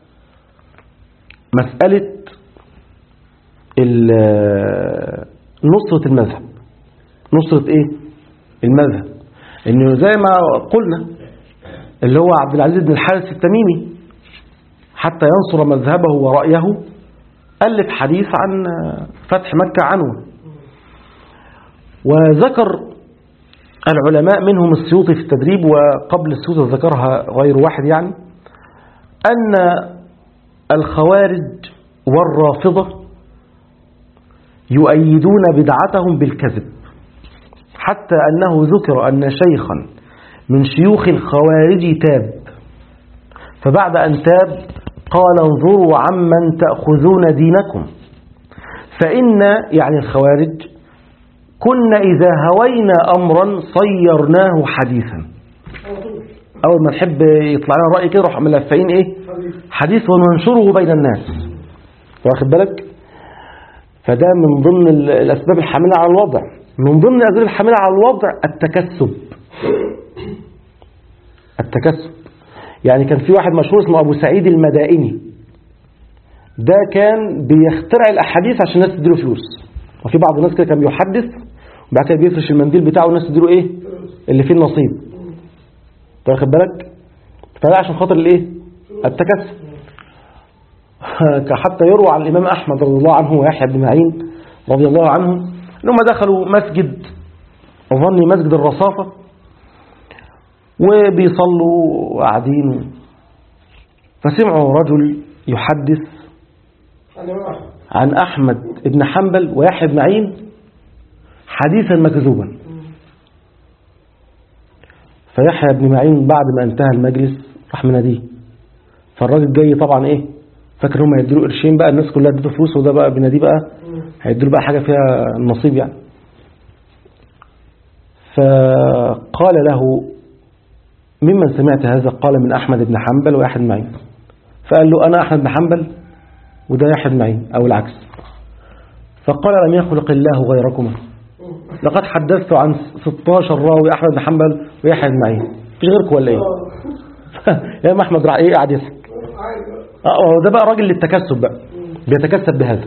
مسألة ال- نصرة المذهب نصرة إيه؟ المذهب إنه زي ما قلنا اللي هو عبد العزيز بن الحارث التميمي حتى ينصر مذهبه ورأيه ألف حديث عن فتح مكة عنه وذكر العلماء منهم السيوطي في التدريب وقبل السيوطي ذكرها غير واحد يعني أن الخوارج والرافضة يؤيدون بدعتهم بالكذب حتى أنه ذكر أن شيخا من شيوخ الخوارج تاب فبعد أن تاب قال انظروا عمن تأخذون دينكم فإن يعني الخوارج كنا إذا هوينا أمرا صيرناه حديثا أول ما نحب يطلع لنا رأي كده روح ملفقين إيه حديث وننشره بين الناس واخد بالك فده من ضمن ال- الأسباب الحاملة على الوضع من ضمن الأسباب الحاملة على الوضع التكسب التكسب يعني كان في واحد مشهور اسمه أبو سعيد المدائني ده كان بيخترع الأحاديث عشان الناس تديله فلوس وفي بعض الناس كده كان بيحدث وبعد كده بيفرش المنديل بتاعه والناس تديله إيه اللي فيه النصيب أنت واخد بالك فده عشان خاطر الإيه التكسب حتى يروى عن الإمام أحمد رضي الله عنه ويحيى بن معين رضي الله عنهم أنهم دخلوا مسجد أظني مسجد الرصافة وبيصلوا وقاعدين فسمعوا رجل يحدث أنا واحد عن أحمد بن حنبل ويحيى بن معين حديثا مكذوبا فيحيى بن معين بعد ما انتهى المجلس راح مناديه فالراجل جاي طبعا ايه فاكر هم هيديله قرشين بقى الناس كلها اديته فلوس وده بقى بناديه بقى هيديله بقى حاجه فيها نصيب يعني فقال له ممن سمعت هذا قال من أحمد بن حنبل ويحيى بن معين فقال له أنا أحمد بن حنبل وده يحيى بن معين أو العكس فقال لم يخلق الله غيركما لقد حدثت عن 16 راوي أحمد بن حنبل ويحيى بن معين مفيش غيركم ولا إيه يا إمام أحمد راح إيه قاعد يضحك عادي اه ده بقى راجل للتكسب بقى بيتكسب بهذا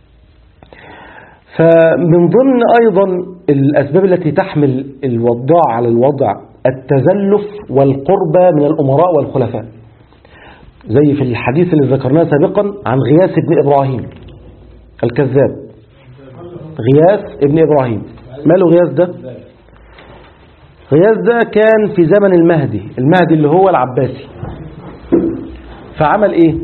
فمن ضمن أيضا الأسباب التي تحمل الوضاع على الوضع التزلف والقربة من الأمراء والخلفاء زي في الحديث اللي ذكرناه سابقا عن غياث بن إبراهيم الكذاب غياث ابن إبراهيم ماله غياث ده غياث ده كان في زمن المهدي المهدي اللي هو العباسي فعمل ايه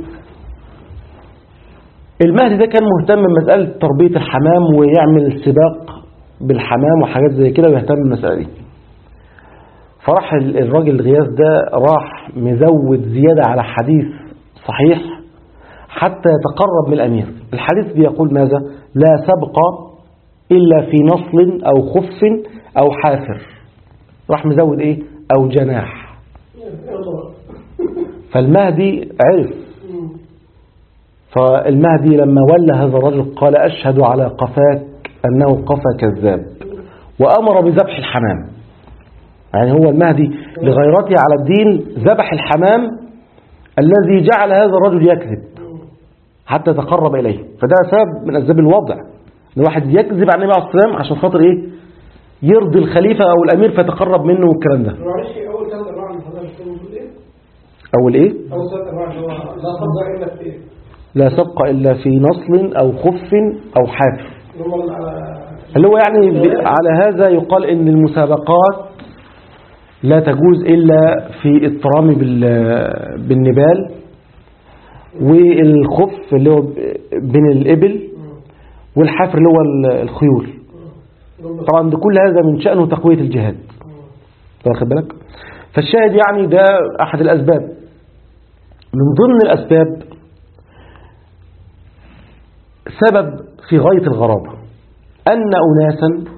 المهدي ده كان مهتم بمسألة تربية الحمام ويعمل سباق بالحمام وحاجات زي كده ويهتم بالمسألة دي فراح ال- الراجل غياث ده راح مزود زيادة على حديث صحيح حتى يتقرب من الأمير الحديث بيقول ماذا لا سبق إلا في نصل أو خف أو حافر راح مزود إيه أو جناح يلا فالمهدي عرف فالمهدي لما ولى هذا الرجل قال أشهد على قفاك أنه قفا كذاب وأمر بذبح الحمام يعني هو المهدي لغيرته على الدين ذبح الحمام الذي جعل هذا الرجل يكذب حتى تقرب إليه فده سبب من أسباب الوضع ان واحد يكذب عن النبي عليه الصلاة والسلام عشان خاطر إيه يرضي الخليفة أو الأمير فيتقرب منه والكلام ده معلش أول ثلاث أنواع من هذا الكلام بتقول إيه؟ أول إيه أول ثلاث أنواع اللي هو لا صدق إلا في إيه؟ لا سبق إلا في نصل أو خف أو حافر اللي هم اللي على اللي هو يعني ب- على هذا يقال ان المسابقات لا تجوز إلا في الترامي بال- بالنبال والخف اللي هو ب- بين الإبل والحافر اللي هو ال- الخيول دول طبعا ده كل هذا من شأنه تقوية الجهاد واخد بالك فالشاهد يعني ده أحد الأسباب من ضمن الأسباب سبب في غاية الغرابة أن أناسا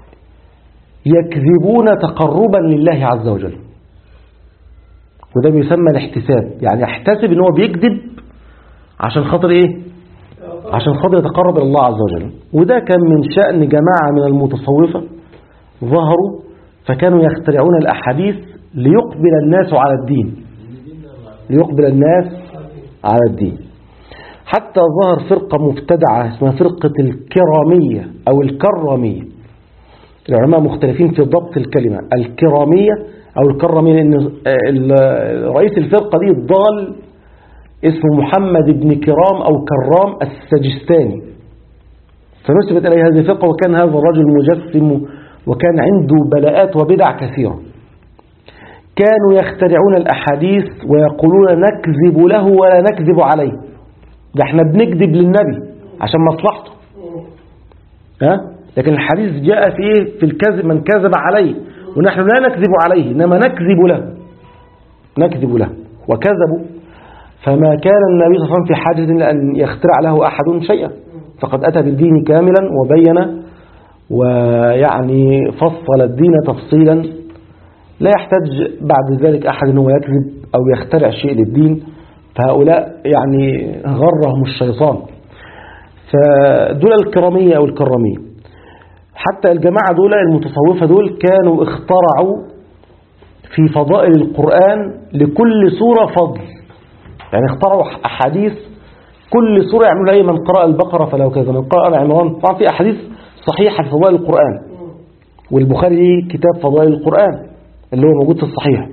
يكذبون تقربا لله عز وجل وده بيسمى الاحتساب يعني يحتسب ان هو بيكذب عشان خاطر ايه عشان خاطر يتقرب الى الله عز وجل وده كان من شأن جماعة من المتصوفة ظهروا فكانوا يخترعون الأحاديث ليقبل الناس على الدين ليقبل الناس على الدين حتى ظهر فرقة مبتدعة اسمها فرقة الكرامية أو الكرامية العلماء مختلفين في ضبط الكلمة الكرامية أو الكرامية لأن ال- رئيس الفرقة دي الضال اسمه محمد بن كرام أو كرام السجستاني فنسبت إليه هذه الفرقة وكان هذا الرجل مجسم وكان عنده بلاءات وبدع كثيرة كانوا يخترعون الأحاديث ويقولون نكذب له ولا نكذب عليه ده احنا بنكذب للنبي عشان مصلحته ها لكن الحديث جاء في ايه في الكذب من كذب عليه ونحن لا نكذب عليه انما نكذب له نكذب له وكذبوا فما كان النبي صلى الله عليه وسلم في حاجة إلى أن يخترع له أحد شيئا فقد أتى بالدين كاملا وبين ويعني فصل الدين تفصيلا لا يحتاج بعد ذلك أحد أنه يكذب أو يخترع شيء للدين فهؤلاء يعني غرهم الشيطان فدول الكرامية أو الكرامية حتى الجماعة دول المتصوفة دول كانوا اخترعوا في فضائل القرآن لكل سورة فضل يعني اخترعوا أحاديث كل سورة يعملوا لها ايه من قرأ البقرة فلو كذا من قرأ آل عمران طبعا في أحاديث صحيحة في فضائل القرآن والبخاري ليه كتاب فضائل القرآن اللي هو موجود في الصحيح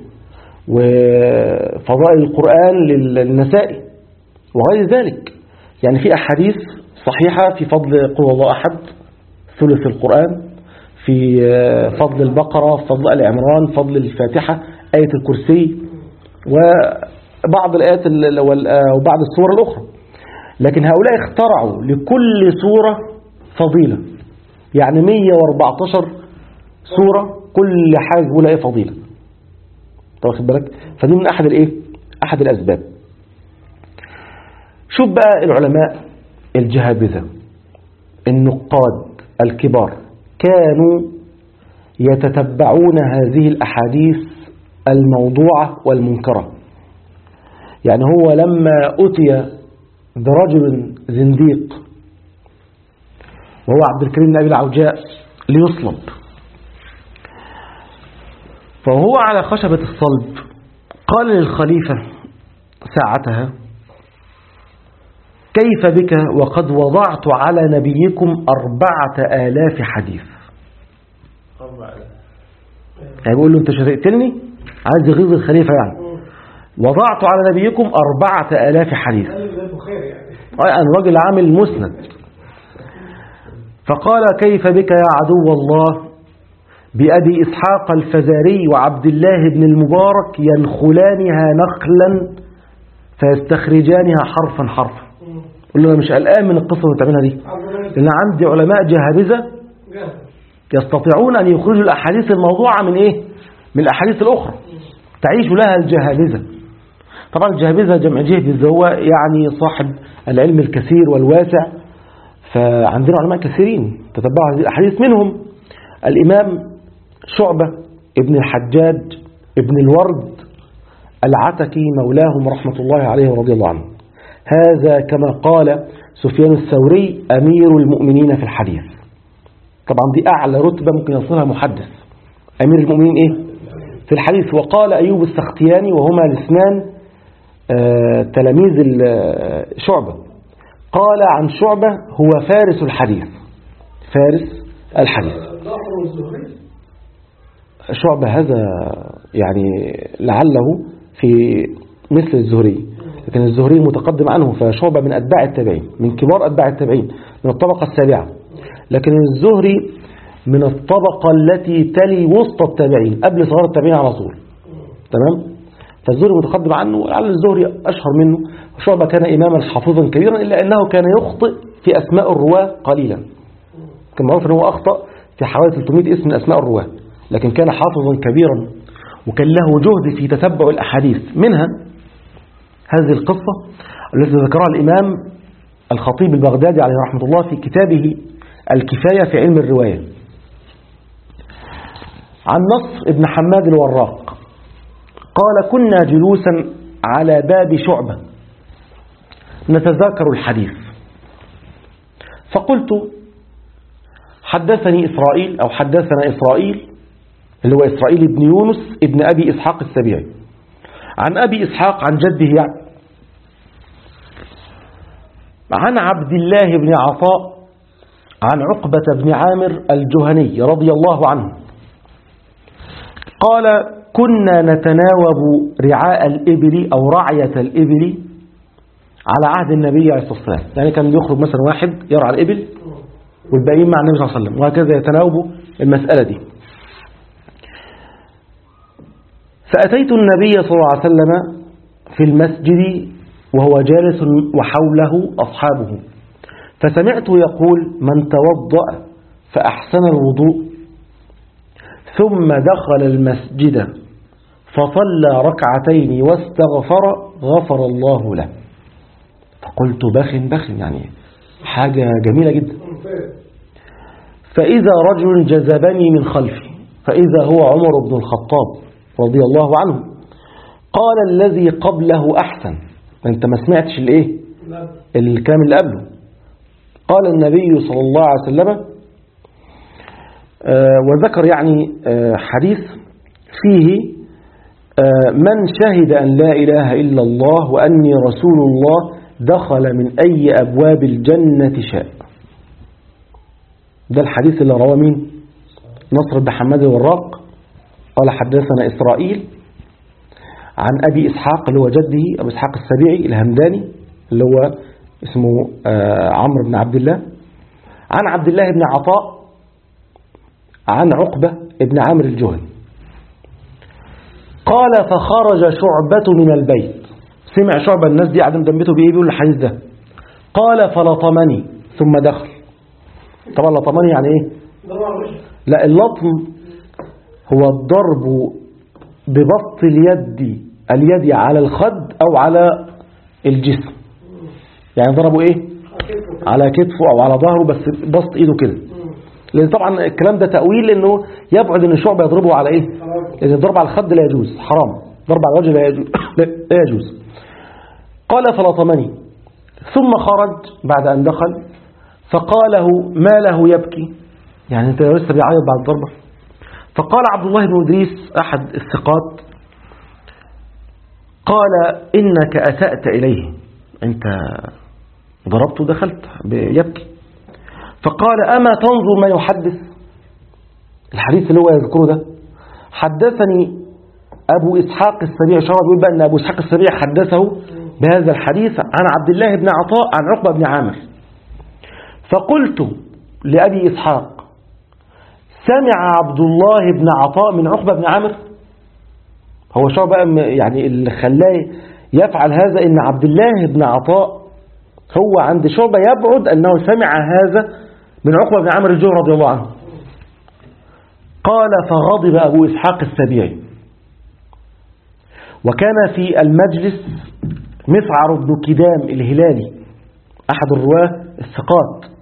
وفضائل القرآن للنسائي وغير ذلك يعني في أحاديث صحيحة في فضل قل الله أحد ثلث القرآن في فضل البقرة فضل آل عمران فضل الفاتحة آية الكرسي وبعض الآيات ال- وال- وبعض السور الأخرى لكن هؤلاء اخترعوا لكل سورة فضيلة يعني 114 سورة كل حاجة بيقول ايه فضيلة طب واخد بالك فدي من أحد الإيه أحد الأسباب شوف بقى العلماء الجهابذة النقاد الكبار كانوا يتتبعون هذه الأحاديث الموضوعة والمنكرة يعني هو لما أتي برجل زنديق وهو عبد الكريم بن أبي العوجاء ليصلب فهو على خشبة الصلب قال للخليفة ساعتها كيف بك وقد وضعت على نبيكم أربعة آلاف حديث أربعة يعني بيقول له أنت مش هتقتلني عايز يغيظ الخليفة يعني وضعت على نبيكم أربعة آلاف حديث قال زي البخاري يعني أنا راجل عامل مسند فقال كيف بك يا عدو الله بأبي إسحاق الفزاري وعبد الله بن المبارك ينخلانها نخلا فيستخرجانها حرفا حرفا قل له أنا مش قلقان من القصة اللي بتعملها دي عبد الله لأن عندي علماء جهابذة جاهز يستطيعون أن يخرجوا الأحاديث الموضوعة من إيه؟ من الأحاديث الأخرى تعيش لها الجهابذة طبعا الجهابذة جمع جهبذ هو يعني صاحب العلم الكثير والواسع فعندنا علماء كثيرين تتبعوا هذه الأحاديث منهم الإمام شعبة ابن الحجاج ابن الورد العتكي مولاهم رحمة الله عليه ورضي الله عنه هذا كما قال سفيان الثوري أمير المؤمنين في الحديث طبعا دي أعلى رتبة ممكن يصلها محدث أمير المؤمنين إيه؟ في الحديث وقال أيوب السختياني وهما الاثنان آه، تلاميذ ال- آه، شعبة قال عن شعبة هو فارس الحديث فارس الحديث جعفر والزهري شعبة هذا يعني لعله في مثل الزهري لكن الزهري متقدم عنه فشعبة من أتباع التابعين من كبار أتباع التابعين من الطبقة السابعة لكن الزهري من الطبقة التي تلي وسط التابعين قبل صغار التابعين على طول تمام فالزهري متقدم عنه لعل الزهري أشهر منه شعبة كان إماما حافظا كبيرا إلا أنه كان يخطئ في أسماء الرواة قليلا كان معروف أنه أخطأ في حوالي 300 اسم من أسماء الرواة لكن كان حافظا كبيرا وكان له جهد في تتبع الأحاديث منها هذه القصة التي ذكرها الإمام الخطيب البغدادي عليه رحمة الله في كتابه الكفاية في علم الرواية عن نصر ابن حماد الوراق قال كنا جلوسا على باب شعبة نتذاكر الحديث فقلت حدثني إسرائيل أو حدثنا إسرائيل اللي هو إسرائيل بن يونس ابن أبي إسحاق السبيعي عن أبي إسحاق عن جده يعني عن عبد الله بن عطاء عن عقبة بن عامر الجهني رضي الله عنه قال كنا نتناوب رعاء الإبل أو رعية الإبل على عهد النبي عليه الصلاة والسلام يعني كان يخرج مثلا واحد يرعى الإبل والباقيين مع النبي صلى الله عليه وسلم وهكذا يتناوبوا المسألة دي فأتيت النبي صلى الله عليه وسلم في المسجد وهو جالس وحوله أصحابه فسمعته يقول من توضأ فأحسن الوضوء ثم دخل المسجد فصلى ركعتين واستغفر غفر الله له فقلت بخ بخ يعني حاجة جميلة جدا ممتاز فإذا رجل جذبني من خلفي فإذا هو عمر بن الخطاب رضي الله عنه قال الذي قبله أحسن أنت ما سمعتش الإيه لا الكلام اللي قبله قال النبي صلى الله عليه وسلم آه، وذكر يعني آه، حديث فيه آه، من شهد أن لا إله إلا الله وأني رسول الله دخل من أي أبواب الجنة شاء ده الحديث اللي رواه مين نصر بن حماد الوراق قال حدثنا إسرائيل عن أبي إسحاق اللي هو جده أبو إسحاق السبيعي الهمداني اللي هو اسمه آه، عمرو بن عبد الله عن عبد الله بن عطاء عن عقبة بن عامر الجهني قال فخرج شعبة من البيت سمع شعبة الناس دي قاعدين دمته بإيه بيقول الحديث ده قال فلطمني ثم دخل طبعا لطمني يعني إيه ضرب على الوجه لا اللطم هو الضرب ببسط اليد اليد على الخد أو على الجسم يعني ضربوا إيه أكيد على كتفه أو على ظهره بس بسط إيده كده لأن طبعا الكلام ده تأويل لأنه يبعد أن الشعب يضربه على إيه لأن الضرب على الخد لا يجوز حرام ضرب على الوجه لا يجوز, لا يجوز. قال فلطمني ثم خرج بعد أن دخل فقاله ما له يبكي يعني أنت لسه بيعيط بعد الضربة فقال عبد الله بن إدريس أحد الثقات قال إنك أسأت إليه أنت ضربته دخلت يبكي فقال أما تنظر ما يحدث الحديث اللي هو يذكره ده حدثني أبو إسحاق السبيع شرب يقول بقى أن أبو إسحاق السبيع حدثه بهذا الحديث عن عبد الله بن عطاء عن عقبة بن عامر فقلت لأبي إسحاق سمع عبد الله بن عطاء من عقبة بن عامر هو شو بقى م- يعني اللي خلاه يفعل هذا ان عبد الله بن عطاء هو عند شعبة يبعد أنه سمع هذا من عقبة بن عامر الجوهري رضي الله عنه قال فغضب أبو إسحاق السبيعي وكان في المجلس مسعر بن كدام الهلالي أحد الرواة الثقات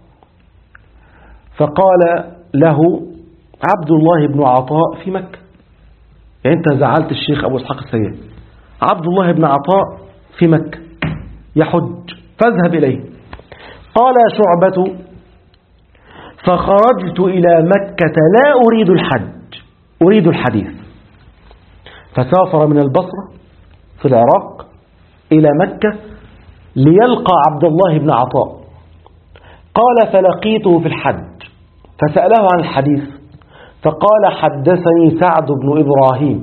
فقال له عبد الله بن عطاء في مكة يعني أنت زعلت الشيخ أبو إسحاق السبيعي عبد الله بن عطاء في مكة يحج فاذهب إليه قال شعبة فخرجت إلى مكة لا أريد الحج أريد الحديث فسافر من البصرة في العراق إلى مكة ليلقى عبد الله بن عطاء قال فلقيته في الحج فسأله عن الحديث فقال حدثني سعد بن إبراهيم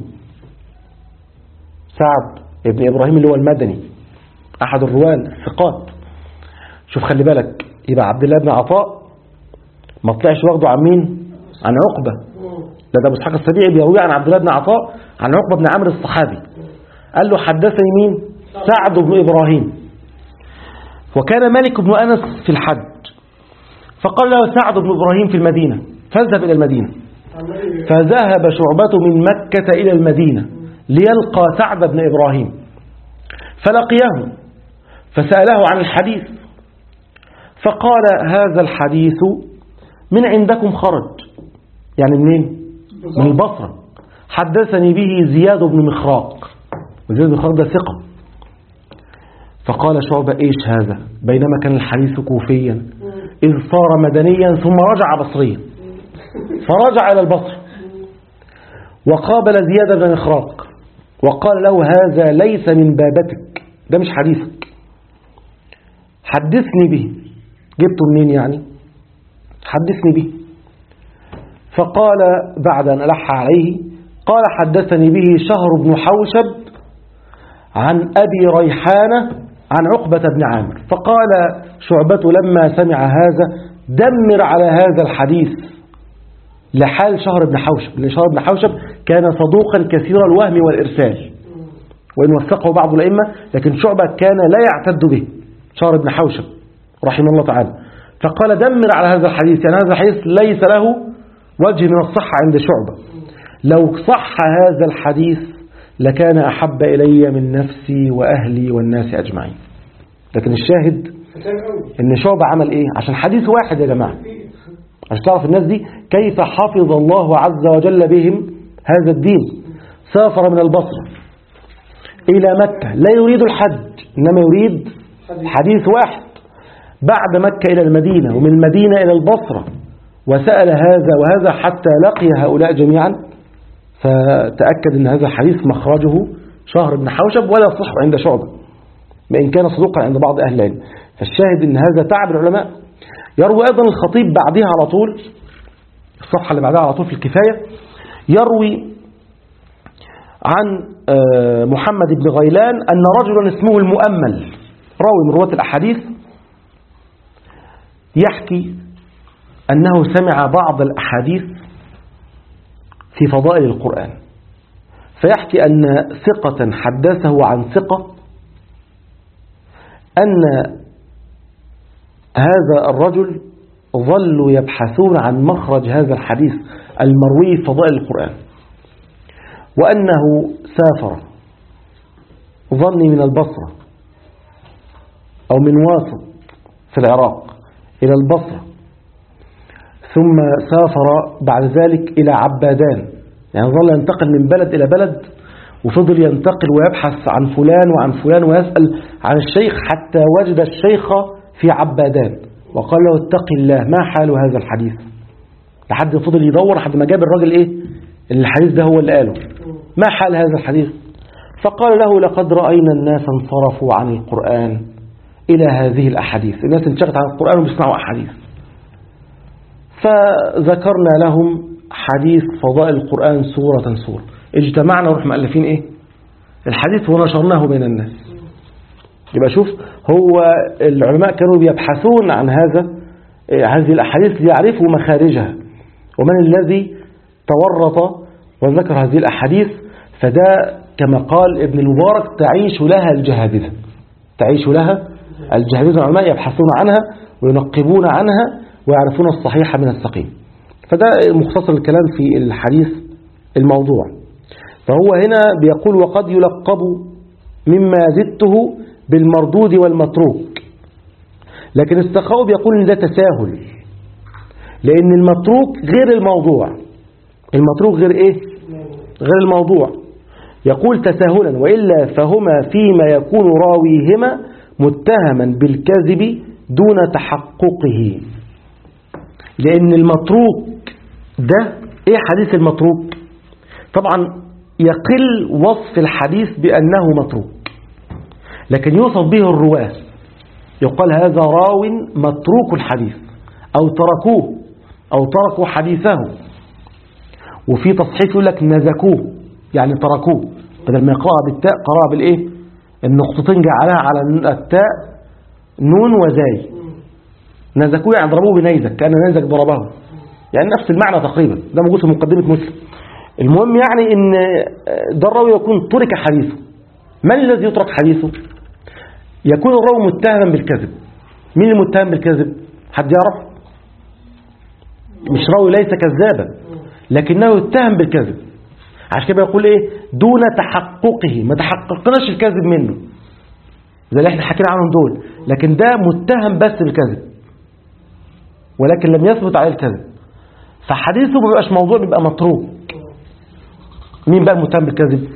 سعد بن إبراهيم اللي هو المدني أحد الروان الثقات شوف خلي بالك يبقى عبد الله بن عطاء ما طلعش واخده عن مين عن عقبة ده ده أبو اسحاق السبيعي بيروي عن عبد الله بن عطاء عن عقبة بن عامر الصحابي قال له حدثني مين سعد بن إبراهيم وكان مالك بن أنس في الحج فقال له سعد بن إبراهيم في المدينة فاذهب إلى المدينة فذهب شعبة من مكة إلى المدينة ليلقى سعد بن إبراهيم فلقيه فسأله عن الحديث فقال هذا الحديث من عندكم خرج يعني منين من البصرة حدثني به زياد بن مخراق وزياد بن مخراق ده ثقة فقال شعبة إيش هذا بينما كان الحديث كوفيا إذ صار مدنيا ثم رجع بصريا فرجع إلى البصر وقابل زياد بن مخراق وقال له هذا ليس من بابتك ده مش حديثك حدثني به جبته منين يعني حدثني به فقال بعد أن ألح عليه قال حدثني به شهر بن حوشب عن أبي ريحانة عن عقبة بن عامر فقال شعبة لما سمع هذا دمر على هذا الحديث لحال شهر بن حوشب لأن شهر بن حوشب كان صدوقا كثير الوهم والإرسال وإن وثقه بعض الأئمة لكن شعبة كان لا يعتد به شهر بن حوشب رحمه الله تعالى فقال دمر على هذا الحديث يعني هذا الحديث ليس له وجه من الصحة عند شعبة لو صح هذا الحديث لكان أحب إلي من نفسي وأهلي والناس أجمعين لكن الشاهد ان شعبة عمل ايه عشان حديث واحد يا جماعة عشان تعرف الناس دي كيف حفظ الله عز وجل بهم هذا الدين سافر من البصرة إلى مكة لا يريد الحج إنما يريد حديث واحد بعد مكة إلى المدينة ومن المدينة إلى البصرة وسأل هذا وهذا حتى لقي هؤلاء جميعا فتأكد أن هذا الحديث مخرجه شهر بن حوشب ولا يصح عند شعبة وإن كان صدوقا عند بعض أهل العلم فالشاهد أن هذا تعب العلماء يروي أيضا الخطيب بعدها على طول الصفحة اللي بعدها على طول في الكفاية يروي عن آه، محمد بن غيلان أن رجلا اسمه المؤمل راوي من رواة الأحاديث يحكي أنه سمع بعض الأحاديث في فضائل القرآن فيحكي أن ثقة حدثه عن ثقة أن هذا الرجل ظلوا يبحثون عن مخرج هذا الحديث المروي في فضائل القرآن وأنه سافر ظني من البصرة أو من واسط في العراق إلى البصرة ثم سافر بعد ذلك إلى عبادان يعني ظل ينتقل من بلد إلى بلد وفضل ينتقل ويبحث عن فلان وعن فلان ويسأل عن الشيخ حتى وجد الشيخ في عبادان وقال له اتق الله ما حال هذا الحديث لحد فضل يدور لحد ما جاب الراجل ايه اللي الحديث ده هو اللي قاله ما حال هذا الحديث فقال له لقد رأينا الناس انصرفوا عن القرآن إلى هذه الأحاديث الناس انشغلت عن القرآن وبيسمعوا أحاديث فذكرنا لهم حديث فضائل القرآن سورة سورة اجتمعنا ونروح مؤلفين ايه الحديث ونشرناه بين الناس يبقى شوف هو العلماء كانوا بيبحثون عن هذا هذه الأحاديث ليعرفوا مخارجها ومن الذي تورط وذكر هذه الأحاديث فده كما قال ابن المبارك تعيش لها الجهابذة تعيش لها الجهابذة العلماء يبحثون عنها وينقبون عنها ويعرفون الصحيح من السقيم فده مختصر الكلام في الحديث الموضوع فهو هنا بيقول وقد يلقب مما زدته بالمردود والمتروك لكن السخاوي بيقول ان ده تساهل لان المتروك غير الموضوع المتروك غير ايه غير الموضوع يقول تساهلا وإلا فهما فيما يكون راويهما متهما بالكذب دون تحققه لأن المتروك ده ايه حديث المتروك طبعا يقل وصف الحديث بأنه متروك لكن يوصف به الرواة يقال هذا راو متروك الحديث أو تركوه أو تركوا حديثه وفي تصحيف يقول لك نزكوه يعني تركوه بدل ما يقرأها بالتاء قرأها بالإيه النقطتين جعلها على التاء نون وزاي نزكوه يعني ضربوه بنيزك كأن نيزك ضربه يعني نفس المعنى تقريبا ده موجود في مقدمة مسلم المهم يعني ان ده الراوي يكون ترك حديثه من الذي يترك حديثه يكون الراوي متهما بالكذب مين المتهم بالكذب حد يعرف مش راوي ليس كذابا لكنه يتهم بالكذب عشان كده يقول ايه دون تحققه ما تحققناش الكذب منه زي اللي احنا حكينا عنهم دول لكن ده متهم بس بالكذب ولكن لم يثبت عليه الكذب فحديثه ما بيبقاش موضوع بيبقى متروك مين بقى المتهم بالكذب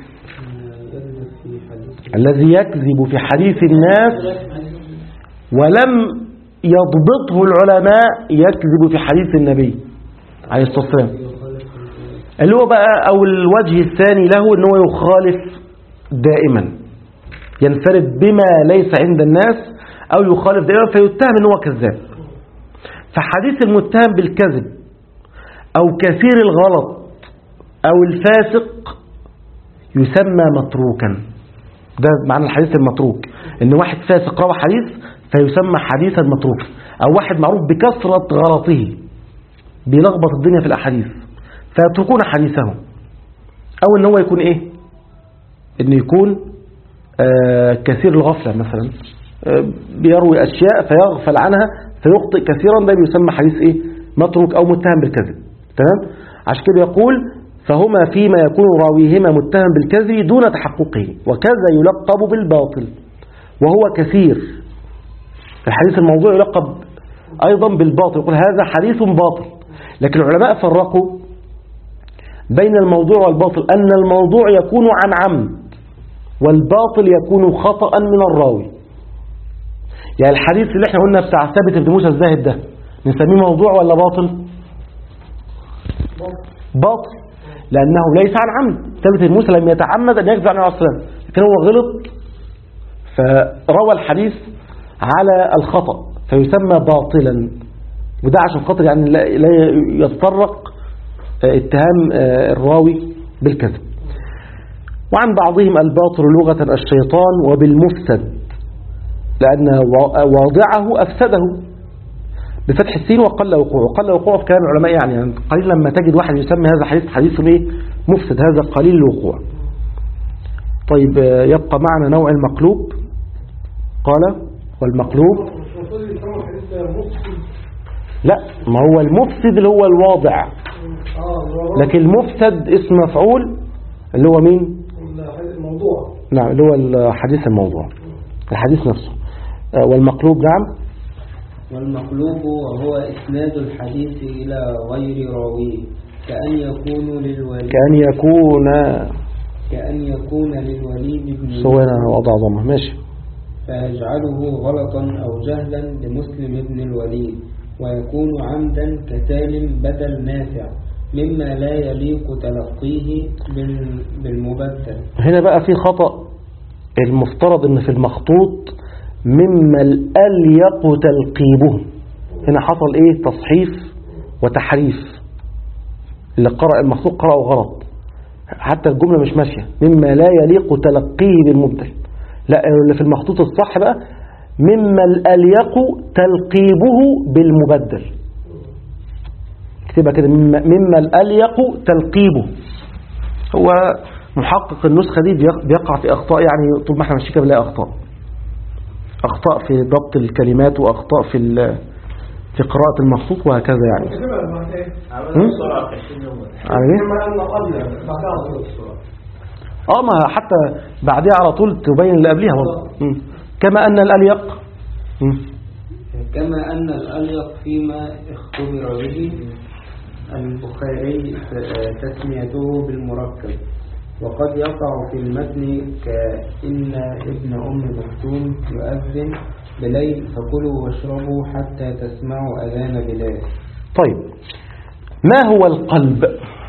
الذي يكذب في حديث الناس ولم يضبطه العلماء يكذب في حديث النبي عليه الصلاة والسلام اللي هو بقى أو الوجه الثاني له ان هو يخالف دائما ينفرد بما ليس عند الناس أو يخالف دائما فيتهم ان هو كذاب فحديث المتهم بالكذب أو كثير الغلط أو الفاسق يسمى متروكا ده معنى الحديث المتروك ان واحد فاسق روى حديث فيسمى حديثا متروكا او واحد معروف بكثرة غلطه بيلخبط الدنيا في الاحاديث فيتركون حديثه او ان هو يكون ايه انه يكون آه كثير الغفلة مثلا آه بيروي اشياء فيغفل عنها فيخطئ كثيرا ده بيسمى حديث ايه متروك او متهم بالكذب تمام عشان كده يقول فهما فيما يكون راويهما متهم بالكذب دون تحققه وكذا يلقب بالباطل وهو كثير الحديث الموضوع يلقب أيضا بالباطل يقول هذا حديث باطل لكن العلماء فرقوا بين الموضوع والباطل أن الموضوع يكون عن عمد والباطل يكون خطأ من الراوي يعني الحديث اللي احنا قلنا بتاع ثابت بن موسى الزاهد ده نسميه موضوع ولا باطل باطل لأنه ليس عن عمد ثابت بن موسى لم يتعمد أن يكذب عن النبي عليه الصلاة والسلام لكن هو غلط فروى الحديث على الخطأ فيسمى باطلا وده عشان خاطر يعني لا لا يتطرق آه، اتهام آه، الراوي بالكذب وعن بعضهم الباطل لغة الشيطان وبالمفسد لأن وا- واضعه أفسده بفتح السين وقل وقوعه قل وقوعه في كلام العلماء يعني, يعني قليل لما تجد واحد يسمي هذا حديث حديث ايه مفسد هذا قليل الوقوع طيب آه، يبقى معنا نوع المقلوب قال والمقلوب مش المفروض يسموا الحديث ده مفسد لا ما هو المفسد اللي هو الواضع اه اللي هو لكن المفسد اسم مفعول اللي هو مين الحديث- الموضوع نعم اللي هو الحديث الموضوع الحديث نفسه آه، والمقلوب نعم والمقلوب وهو إسناد الحديث إلى غير راويه كأن يكون للوليد كأن يكون كأن يكون للوليد بن سوينا وضع ضمه ماشي فيجعله غلطا أو جهلا لمسلم بن الوليد ويكون عمدا كسالم بدل نافع مما لا يليق تلقيه بال- بالمبدل هنا بقى في خطأ المفترض ان في المخطوط مما الأليق تلقيبه هنا حصل ايه تصحيف وتحريف اللي قرأ المخطوط قرأه غلط حتى الجملة مش ماشية مما لا يليق تلقيه بالمبدل لا اللي في المخطوط الصح بقى مما الأليق تلقيبه بالمبدل اكتبها كده مما, مما الأليق تلقيبه هو محقق النسخة دي بيق- بيقع في أخطاء يعني طول ما احنا ماشيين كده بنلاقي أخطاء أخطاء في ضبط الكلمات وأخطاء في ال- في قراءة المخطوط وهكذا يعني كده مع ايه؟ هم؟ بسرعة في 20 يوم على ايه؟ كما ان قبل بعدها على طول اه ما حتى بعدها على طول تبين اللي قبلها برضه مم. كما أن الأليق مم. كما أن الأليق فيما اختبر به البخاري تسميته بالمركب وقد يقع في المتن كإن ابن أم مكتوم يؤذن بليل فكلوا واشربوا حتى تسمعوا أذان بلال طيب ما هو القلب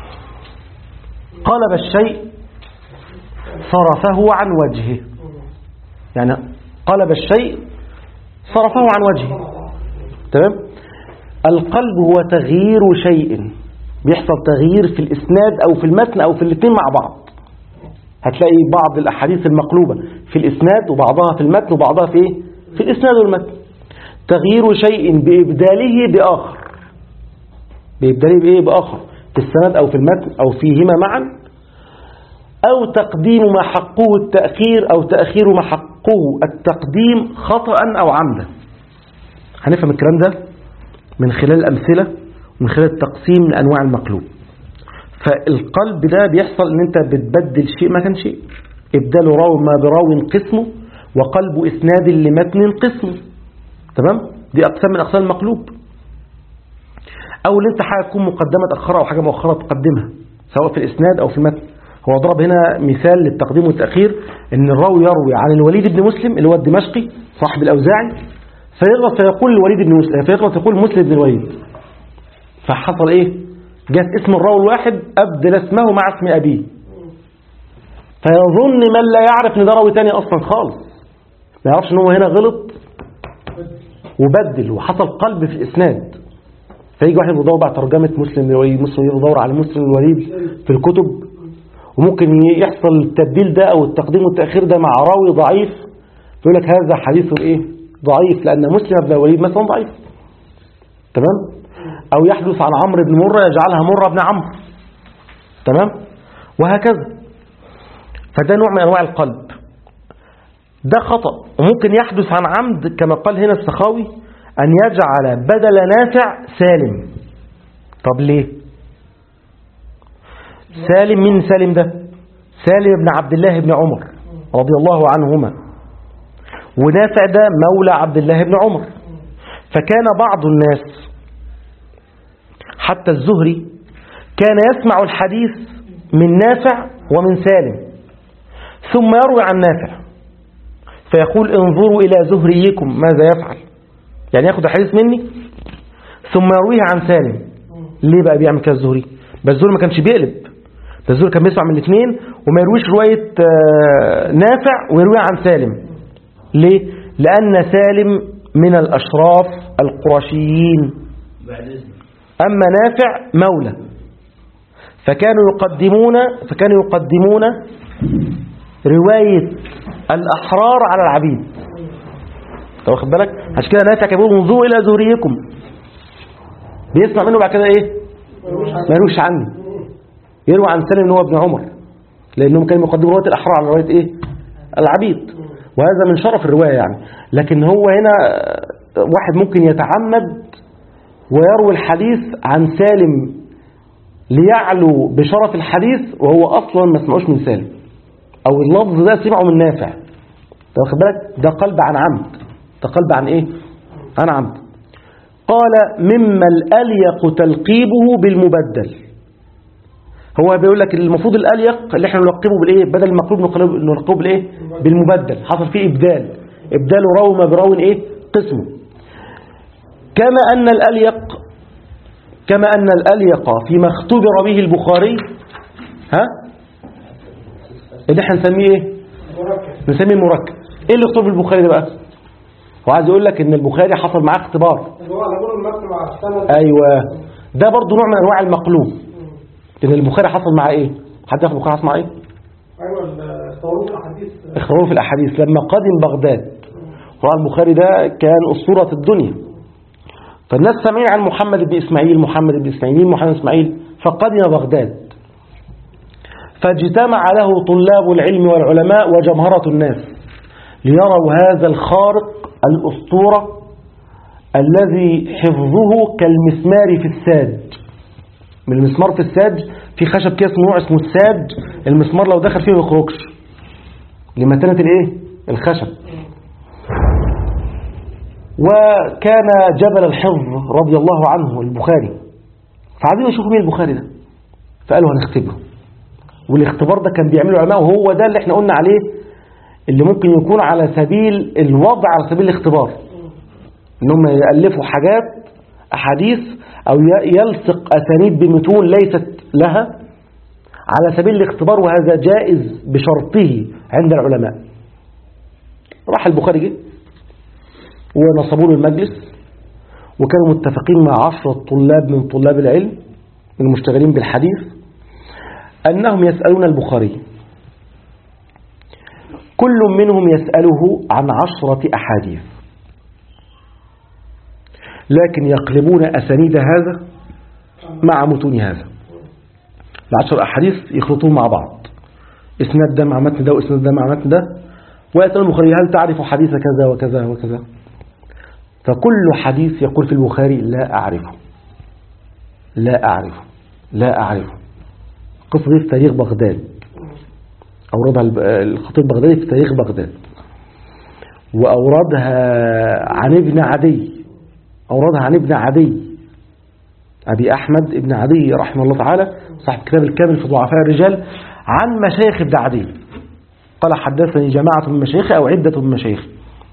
قلب الشيء صرفه عن وجهه يعني قلب الشيء صرفه عن وجهه تمام القلب هو تغيير شيء بيحصل تغيير في الإسناد أو في المتن أو في الاثنين مع بعض هتلاقي بعض الأحاديث المقلوبة في الإسناد وبعضها في المتن وبعضها في إيه؟ في الإسناد والمتن تغيير شيء بإبداله بآخر بإبداله بإيه بآخر في السند أو في المتن أو فيهما معا أو تقديم ما حقه التأخير أو تأخير ما حقه التقديم خطأ أو عمدا هنفهم الكلام ده من خلال الأمثلة ومن خلال التقسيم لأنواع المقلوب فالقلب ده بيحصل ان انت بتبدل شيء مكان شيء ابدال راو ما براو قسمه وقلب اسناد لمتن قسمه تمام دي اقسام من اقسام المقلوب او اللي انت حاجه تكون مقدمه تاخرها او حاجه مؤخره تقدمها سواء في الاسناد او في المتن هو ضرب هنا مثال للتقديم والتاخير ان الراوي يروي عن الوليد بن مسلم اللي هو الدمشقي صاحب الاوزاعي فيغلط فيقول الوليد بن مسلم فيغلط يقول مسلم بن الوليد فحصل ايه جاءت اسم الراوي الواحد أبدل اسمه مع اسم أبيه فيظن من لا يعرف ان ده راوي تاني أصلا خالص ما يعرفش ان هو هنا غلط وبدل وحصل قلب في الإسناد فيجي واحد يدور على ترجمة مسلم الوليد مسلم يدور على مسلم الوليد في الكتب وممكن يحصل التبديل ده أو التقديم والتأخير ده مع راوي ضعيف يقول لك هذا حديث إيه ضعيف لأن مسلم بن الوليد مثلا ضعيف تمام أو يحدث عن عمرو بن مرة يجعلها مرة بن عمرو تمام وهكذا فده نوع من أنواع القلب ده خطأ وممكن يحدث عن عمد كما قال هنا السخاوي أن يجعل بدل نافع سالم طب ليه سالم من سالم ده سالم بن عبد الله بن عمر رضي الله عنهما ونافع ده مولى عبد الله بن عمر فكان بعض الناس حتى الزهري كان يسمع الحديث من نافع ومن سالم ثم يروي عن نافع فيقول انظروا إلى زهريكم ماذا يفعل يعني ياخد الحديث مني ثم يرويه عن سالم ليه بقى بيعمل كده الزهري بس الزهري ما كانش بيقلب ده الزهري كان بيسمع من الاثنين وما يرويش رواية آه، نافع ويرويها عن سالم ليه؟ لأن سالم من الأشراف القرشيين بعد إذنك أما نافع مولى فكانوا يقدمون فكانوا يقدمون رواية الأحرار على العبيد أنت واخد بالك عشان كده نافع كان بيقول انظروا إلى زهريكم بيسمع منه بعد كده إيه ما يرويش عني يروي عن سالم إن هو ابن عمر لأنهم كانوا يقدموا رواية الأحرار على رواية إيه العبيد وهذا من شرف الرواية يعني لكن هو هنا واحد ممكن يتعمد ويروي الحديث عن سالم ليعلو بشرف الحديث وهو أصلا ما سمعوش من سالم أو اللفظ ده سمعه من نافع أنت واخد بالك ده قلب عن عمد ده قلب عن إيه عن عمد قال مما الأليق تلقيبه بالمبدل هو بيقول لك المفروض الأليق اللي احنا نلقبه بالإيه بدل المقلوب نقلب- نلقبه بالإيه بالمبدل حصل فيه إبدال إبدال راو ما براو إيه قسمه كما أن الأليق كما أن الأليق فيما اختبر به البخاري ها اللي احنا نسميه ايه مركز نسميه مركب ايه اللي اختبر البخاري ده بقى هو عايز يقول لك ان البخاري حصل معاه اختبار اللي هو انا بقول المتن مع السند ايوه ده برضه نوع من انواع المقلوب ان البخاري حصل معاه ايه حد يعرف البخاري حصل معاه ايه ايوه الصوروف الاحاديث اختبروه في الاحاديث لما قدم بغداد وقال البخاري ده كان اسطوره الدنيا فالناس سامعين عن محمد بن اسماعيل محمد بن اسماعيل مين محمد بن اسماعيل فقدم بغداد فاجتمع له طلاب العلم والعلماء وجمهرة الناس ليروا هذا الخارق الأسطورة الذي حفظه كالمسمار في الساج من المسمار في الساج في خشب كده اسمه نوع اسمه الساج المسمار لو دخل فيه ما يخرجش لمتانة الايه الخشب وكان جبل الحفظ رضي الله عنه البخاري فعايزين يشوفوا مين البخاري ده فقالوا هنختبره والاختبار ده كان بيعمله العلماء وهو ده اللي احنا قلنا عليه اللي ممكن يكون على سبيل الوضع على سبيل الاختبار انهم يألفوا حاجات أحاديث أو ي- يلصق أسانيد بمتون ليست لها على سبيل الاختبار وهذا جائز بشرطه عند العلماء راح البخاري جه ونصبوا له المجلس وكانوا متفقين مع عشرة طلاب من طلاب العلم المشتغلين بالحديث أنهم يسألون البخاري كل منهم يسأله عن عشرة أحاديث لكن يقلبون أسانيد هذا مع متون هذا العشر أحاديث يخلطون مع بعض إسناد ده مع متن ده وإسناد ده مع متن ده ويسأل البخاري هل تعرف حديث كذا وكذا وكذا فكل حديث يقول في البخاري لا أعرفه لا أعرفه لا أعرفه القصة دي في تاريخ بغداد أوردها الب- الخطيب بغدادي في تاريخ بغداد وأوردها عن ابن عدي أوردها عن ابن عدي أبي أحمد ابن عدي رحمه الله تعالى صاحب كتاب الكامل في ضعفاء الرجال عن مشايخ ابن عدي قال حدثني جماعة من مشايخي أو عدة من مشايخي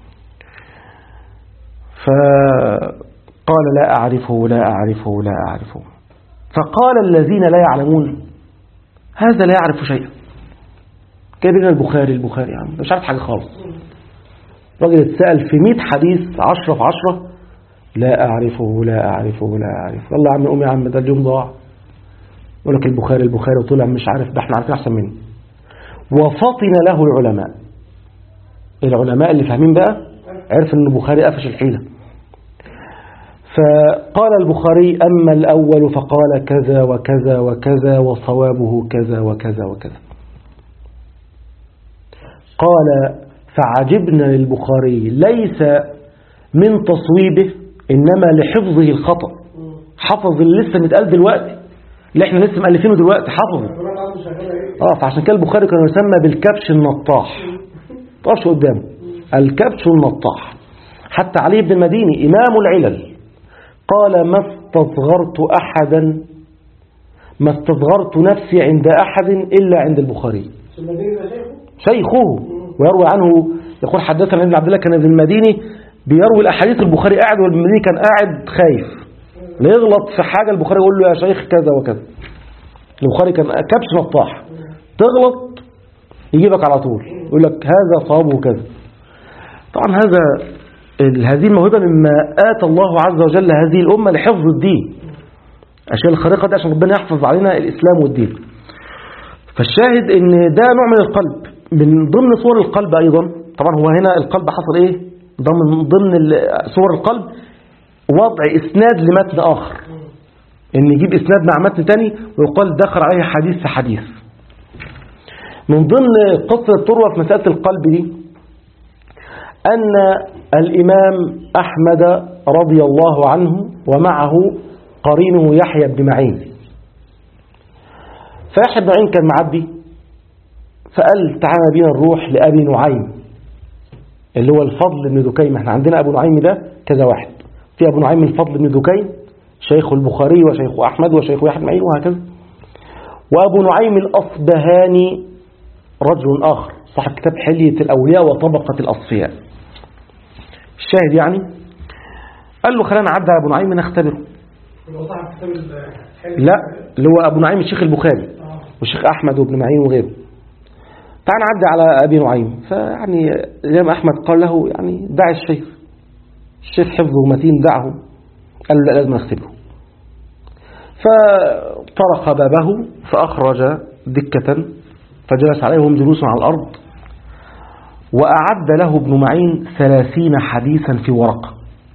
فقال لا أعرفه لا أعرفه لا أعرفه فقال الذين لا يعلمون هذا لا يعرف شيئا جايب لنا البخاري البخاري يا عم مش عارف حاجة خالص راجل اتسأل في 100 حديث 10 في 10 لا أعرفه لا أعرفه لا أعرفه يلا يا عم قوم يا عم ده اليوم ضاع يقول لك البخاري البخاري وطلع مش عارف ده احنا عارفين أحسن منه وفطن له العلماء العلماء اللي فاهمين بقى عرف ان البخاري قفش الحيلة فقال البخاري أما الأول فقال كذا وكذا وكذا وصوابه كذا وكذا وكذا قال فعجبنا للبخاري ليس من تصويبه إنما لحفظه الخطأ حفظ اللي لسه متقال دلوقتي اللي احنا لسه مألفينه دلوقتي حفظه القرآن عنده شغالة ايه؟ اه فعشان كده البخاري كان يسمى بالكبش النطاح طرش قدامه الكبش النطاح حتى علي بن المديني إمام العلل قال ما استصغرت أحدا ما استصغرت نفسي عند أحد إلا عند البخاري في المدينة ده شايفه؟ شيخه ويروي عنه يقول حدثنا ابن عبد الله كان ابن المديني بيروي الاحاديث البخاري قاعد وابن المديني كان قاعد خايف لا يغلط في حاجه البخاري يقول له يا شيخ كذا وكذا البخاري كان كبش نطاح تغلط يجيبك على طول يقول لك هذا صوابه كذا طبعا هذا ال- هذه الموهبة مما آتى الله عز وجل هذه الأمة لحفظ الدين الأشياء الخارقة دي عشان ربنا يحفظ علينا الإسلام والدين فالشاهد ان ده نوع من القلب من ضمن صور القلب أيضا طبعا هو هنا القلب حصل إيه ضمن ضمن ال- صور القلب وضع إسناد لمتن آخر ان يجيب إسناد مع متن تاني ويقال دخل عليه حديث في حديث من ضمن قصة تروى في مسألة القلب دي أن الإمام أحمد رضي الله عنه ومعه قرينه يحيى بن معين فيحيى بن معين كان معبي فقال تعالى بينا نروح لأبي نعيم اللي هو الفضل بن دكيم احنا عندنا أبو نعيم ده كذا واحد في أبو نعيم الفضل بن دكيم شيخ البخاري وشيخ أحمد وشيخ يحيى بن معين وهكذا وأبو نعيم الأصبهاني رجل آخر صاحب كتاب حلية الأولياء وطبقة الأصفياء الشاهد يعني قال له خلينا نعدي على أبو نعيم نختبره هو صاحب كتاب الحلم لا اللي هو أبو نعيم الشيخ البخاري آه. والشيخ أحمد وابن معين وغيره تعال نعدي على أبي نعيم فيعني الإمام أحمد قال له يعني دع الشيخ الشيخ حفظه متين دعه قال له لا لازم نختبره فطرق بابه فأخرج دكة فجلس عليهم جلوس على الأرض وأعد له ابن معين ثلاثين حديثا في ورقة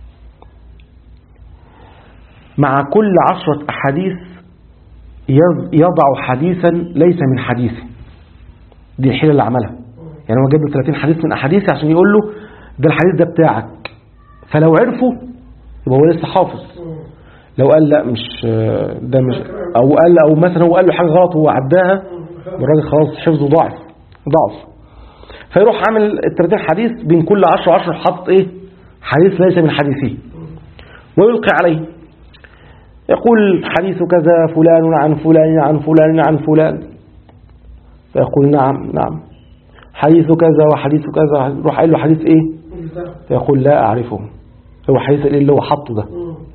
مع كل عشرة أحاديث يض- يضع حديثا ليس من حديثه دي الحيلة اللي عملها يعني هو جاب له 30 حديث من أحاديثه عشان يقول له ده الحديث ده بتاعك فلو عرفه يبقى هو لسه حافظ لو قال لا مش ده مش او قال او مثلا هو قال له حاجه غلط وهو عداها الراجل خلاص حفظه ضعف ضعف فيروح عامل ال 30 حديث بين كل 10 10 حاطط ايه حديث ليس من حديثه ويلقي عليه يقول حديث كذا فلان عن فلان عن فلان عن فلان فيقول نعم نعم حديث كذا وحديث كذا يروح قايل له حديث ايه فيقول لا اعرفه هو حديث الايه اللي هو حطه ده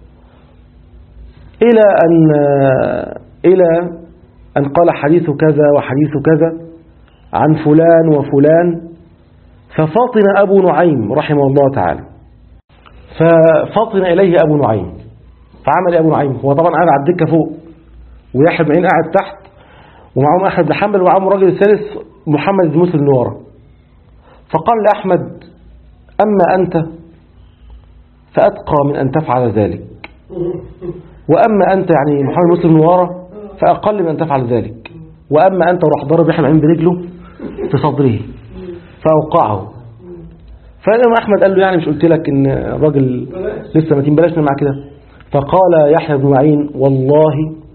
إلى أن إلى أن قال حديث كذا وحديث كذا عن فلان وفلان ففطن أبو نعيم رحمه الله تعالى ففطن إليه أبو نعيم فعمل أبو نعيم هو طبعا قاعد على الدكة فوق ويحيى بن معين قاعد تحت ومعهم أحمد بن حنبل ومعهم الراجل الثالث محمد بن مسلم اللي ورا فقال لأحمد أما أنت فأتقى من أن تفعل ذلك وأما أنت يعني محمد مسلم من ورا فأقل من أن تفعل ذلك وأما أنت وراح ضرب يحيى معين برجله في صدره فأوقعه فالإمام أحمد قال له يعني مش قلت لك إن الراجل لسه متين بلاش مع كده فقال يحيى بن معين والله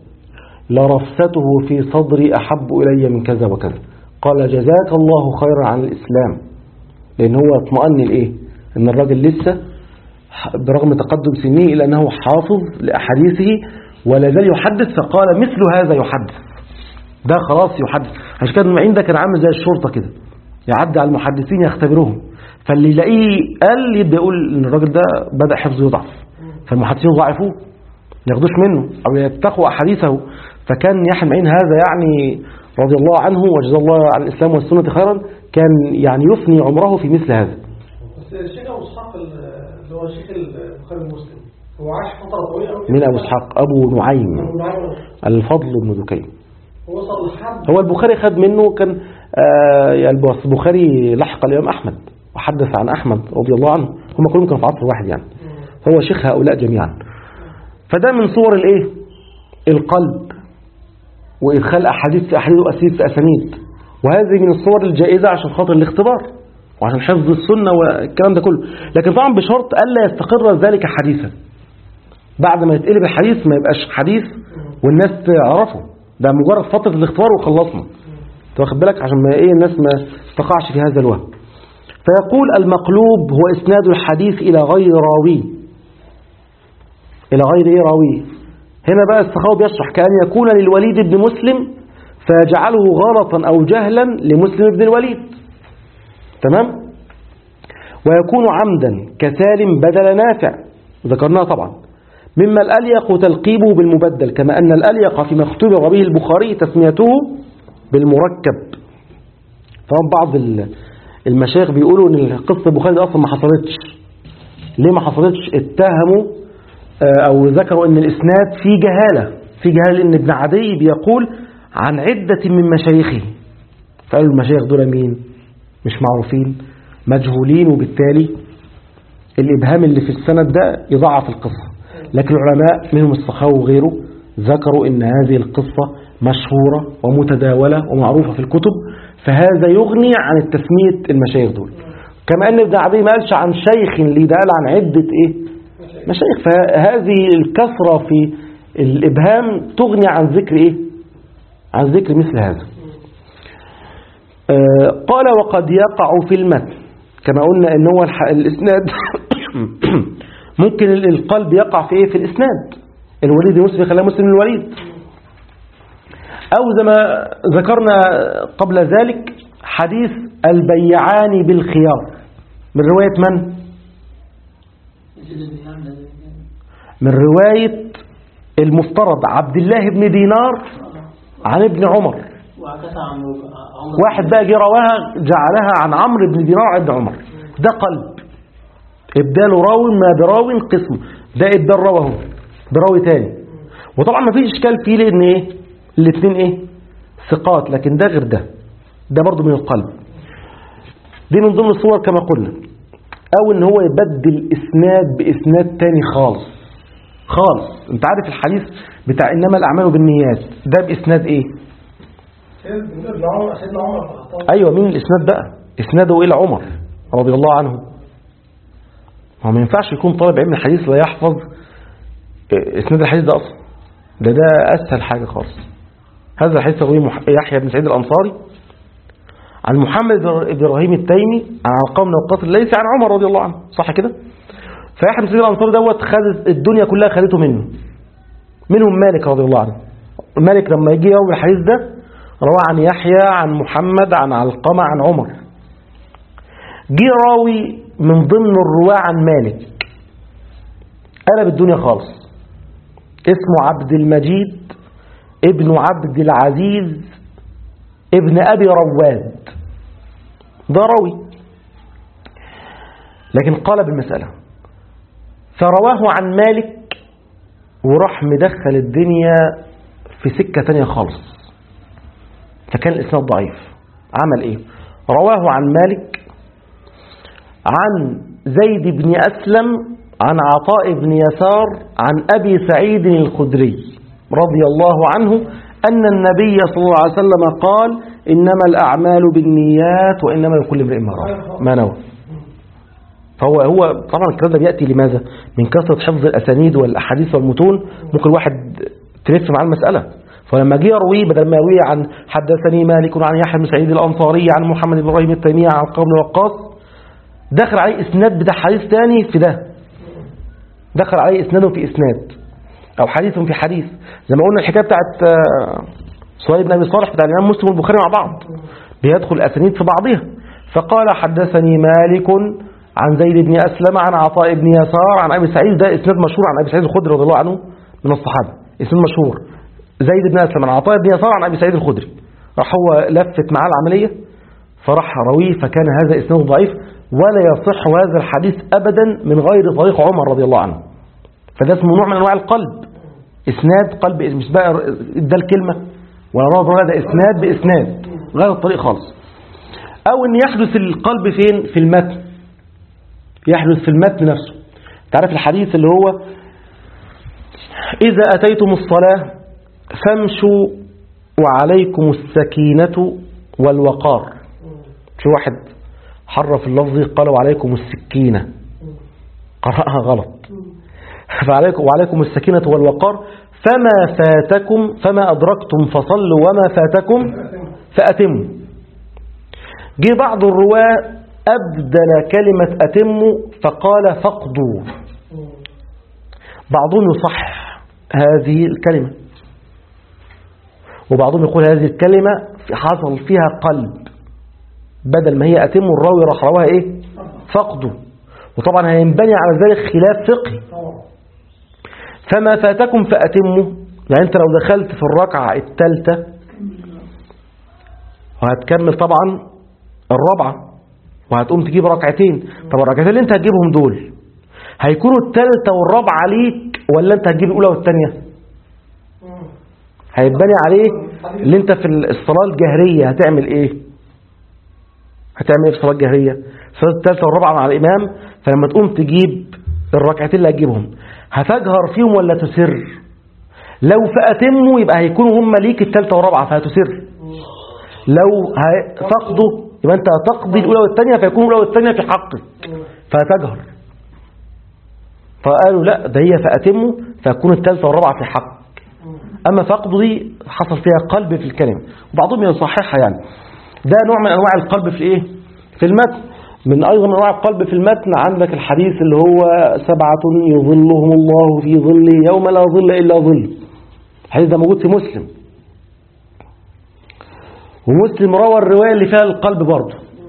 لرفسته في صدري أحب إلي من كذا وكذا قال جزاك الله خيرا عن الإسلام لأن هو اطمأن الإيه إن الراجل لسه برغم تقدم سنه إلا أنه حافظ لأحاديثه ولا زال يحدث فقال مثل هذا يحدث ده خلاص يحدث عشان كده ابن معين ده كان عامل زي الشرطة كده يعدي على المحدثين يختبرهم فاللي يلاقيه قال يبدأ يقول ان الراجل ده بدأ حفظه يضعف فالمحدثين يضعفوه ما ياخدوش منه أو يتقوا أحاديثه فكان يحيى معين هذا يعني رضي الله عنه وجزا الله عن الإسلام والسنة خيرا كان يعني يفني عمره في مثل هذا بس الشيخ ابو اسحاق اللي هو شيخ البخاري ومسلم هو عاش فتره طويله قوي من أبو إسحاق أبو نعيم أبو نعيم. الفضل بن دكين هو وصل لحد هو البخاري خد منه كان آه يعني البخاري لحق الإمام أحمد وحدث عن أحمد رضي الله عنه هم كلهم كانوا في عصر واحد يعني فهو شيخ هؤلاء جميعا فده من صور الايه القلب وإدخال أحاديث في أحاديث وأسانيد في أسانيد وهذه من الصور الجائزة عشان خاطر الاختبار وعشان حفظ السنة والكلام ده كله لكن طبعا بشرط ألا يستقر ذلك حديثا بعد ما يتقلب الحديث ما يبقاش حديث والناس تعرفه ده مجرد فترة الاختبار وخلصنا أنت واخد بالك عشان ما ايه الناس ما تقعش في هذا الوهم فيقول المقلوب هو إسناد الحديث إلى غير راوي إلى غير إيه راوي هنا بقى السخاوي بيشرح كأن يكون للوليد بن مسلم فيجعله غلطا أو جهلا لمسلم بن الوليد تمام ويكون عمدا كسالم بدل نافع ذكرناها طبعا مما الأليق تلقيبه بالمبدل كما أن الأليق فيما اختبر به البخاري تسميته بالمركب طبعا بعض ال- المشايخ بيقولوا ان قصة البخاري دي اصلا ما حصلتش ليه ما حصلتش اتهموا آه، او ذكروا ان الاسناد فيه جهالة في جهالة لان ابن عدي بيقول عن عدة من مشايخه فقالوا المشايخ دول مين مش معروفين مجهولين وبالتالي الإبهام اللي في السند ده يضعف القصة لكن العلماء منهم السخاوي وغيره ذكروا ان هذه القصة مشهورة ومتداولة ومعروفة في الكتب فهذا يغني عن التسمية المشايخ دول كما أن ابن عدي ما قالش عن شيخ ليه ده قال عن عدة إيه مشايخ فهذه الكثرة في الإبهام تغني عن ذكر إيه عن ذكر مثل هذا آه، قال وقد يقع في المتن كما قلنا ان هو الح- الاسناد ممكن ال- القلب يقع في ايه في الاسناد الوليد المسلم خلاه مسلم الوليد او زي ما ذكرنا قبل ذلك حديث البيعان بالخيار من رواية من من رواية المفترض عبد الله بن دينار عن ابن عمر وعكس عن عمر واحد بقى جه رواها جعلها عن عمرو بن دينار عن ابن عمر ده قلب ابدال راو ما براو قسم ده ابدال راو اهو براوي تاني وطبعا ما فيش اشكال فيه لان ايه الاثنين ايه ثقات لكن ده غير ده ده برضو من القلب دي من ضمن الصور كما قلنا او ان هو يبدل اسناد باسناد تاني خالص خالص انت عارف الحديث بتاع انما الاعمال بالنيات ده باسناد ايه سيدنا ابن عمر سيدنا عمر بن الخطاب ايوه مين الاسناد بقى اسناده الى عمر رضي الله عنه هو ما ينفعش يكون طالب علم الحديث لا يحفظ اسناد الحديث ده اصلا ده ده اسهل حاجه خالص هذا الحديث رواه مح- يحيى بن سعيد الانصاري عن محمد بن ابراهيم التيمي عن علقمه بن وقاص ليس عن عمر رضي الله عنه صح كده فيحيى بن سعيد الانصاري دوت خد الدنيا كلها خدته منه منهم مالك رضي الله عنه مالك لما يجي يوم الحديث ده روى عن يحيى عن محمد عن علقمة عن عمر جه راوي من ضمن الرواة عن مالك قلب الدنيا خالص اسمه عبد المجيد ابن عبد العزيز ابن أبي رواد ده راوي لكن قلب المسألة فرواه عن مالك وراح مدخل الدنيا في سكة تانية خالص فكان الإسناد ضعيف عمل إيه رواه عن مالك عن زيد بن أسلم عن عطاء بن يسار عن أبي سعيد الخدري رضي الله عنه أن النبي صلى الله عليه وسلم قال إنما الأعمال بالنيات وإنما لكل امرئ ما روى- ما نوى فهو هو طبعا الكلام ده بيأتي لماذا من كثرة حفظ الأسانيد والأحاديث والمتون ممكن الواحد تلف مع المسألة فلما جه يرويه بدل ما يرويه عن حدثني مالك عن يحيى بن سعيد الأنصاري عن محمد بن إبراهيم التيمية عن قوم وقاص دخل عليه إسناد بتاع حديث تاني في ده دخل عليه إسناد في إسناد أو حديث في حديث زي ما قلنا الحكاية بتاعت آه، سهيل بن أبي صالح بتاع الإمام مسلم والبخاري مع بعض بيدخل الأسانيد في بعضها فقال حدثني مالك عن زيد بن أسلم عن عطاء بن يسار عن أبي سعيد ده إسناد مشهور عن أبي سعيد الخدري رضي الله عنه من الصحابة اسناد مشهور زيد بن أسلم عن عطاء بن يسار عن أبي سعيد الخدري راح هو لفت معاه العملية فراح رويه فكان هذا إسناد ضعيف ولا يصح هذا الحديث أبدا من غير طريق عمر رضي الله عنه فده اسمه نوع من أنواع القلب إسناد قلب مش بقى ده الكلمة ولا رابط ولا ده إسناد بإسناد غير الطريق خالص أو أن يحدث القلب فين في المتن يحدث في المتن نفسه تعرف الحديث اللي هو إذا أتيتم الصلاة فامشوا وعليكم السكينة والوقار في واحد حرف اللفظ قال وعليكم السكينة قرأها غلط فعليكم وعليكم السكينة والوقار فما فاتكم فما أدركتم فصلوا وما فاتكم فأتموا جه بعض الرواة أبدل كلمة أتموا فقال فقدوا بعضهم يصح هذه الكلمة وبعضهم يقول هذه الكلمة حصل فيها قلب بدل ما هي أتم الراوي راح رواها إيه فقده وطبعا هينبني على ذلك خلاف فقهي فما فاتكم فأتموا يعني انت لو دخلت في الركعة الثالثة وهتكمل طبعا الرابعة وهتقوم تجيب ركعتين طب الركعتين اللي انت هتجيبهم دول هيكونوا الثالثة والرابعة ليك ولا انت هتجيب الأولى والثانية هيتبني عليه اللي انت في الصلاة الجهرية هتعمل ايه هتعمل ايه في الصلاة الجهرية الصلاة الثالثة والرابعة مع الإمام فلما تقوم تجيب الركعتين اللي هتجيبهم هتجهر فيهم ولا تسر لو فأتموا يبقى هيكونوا هم ليك الثالثة والرابعة فهتسر لو ه- تقضوا يبقى انت هتقضي الأولى والثانية فيكون الأولى والثانية في حقك فهتجهر فقالوا لا ده هي فأتموا فيكون الثالثة والرابعة في حق أما فقد دي حصل فيها قلب في الكلمة وبعضهم يصححها يعني ده نوع من أنواع القلب في الإيه في المتن من أيضا من أنواع القلب في المتن عندك الحديث اللي هو سبعة يظلهم الله في ظله يوم لا ظل إلا ظل الحديث ده موجود في مسلم ومسلم روى الرواية اللي فيها القلب برضه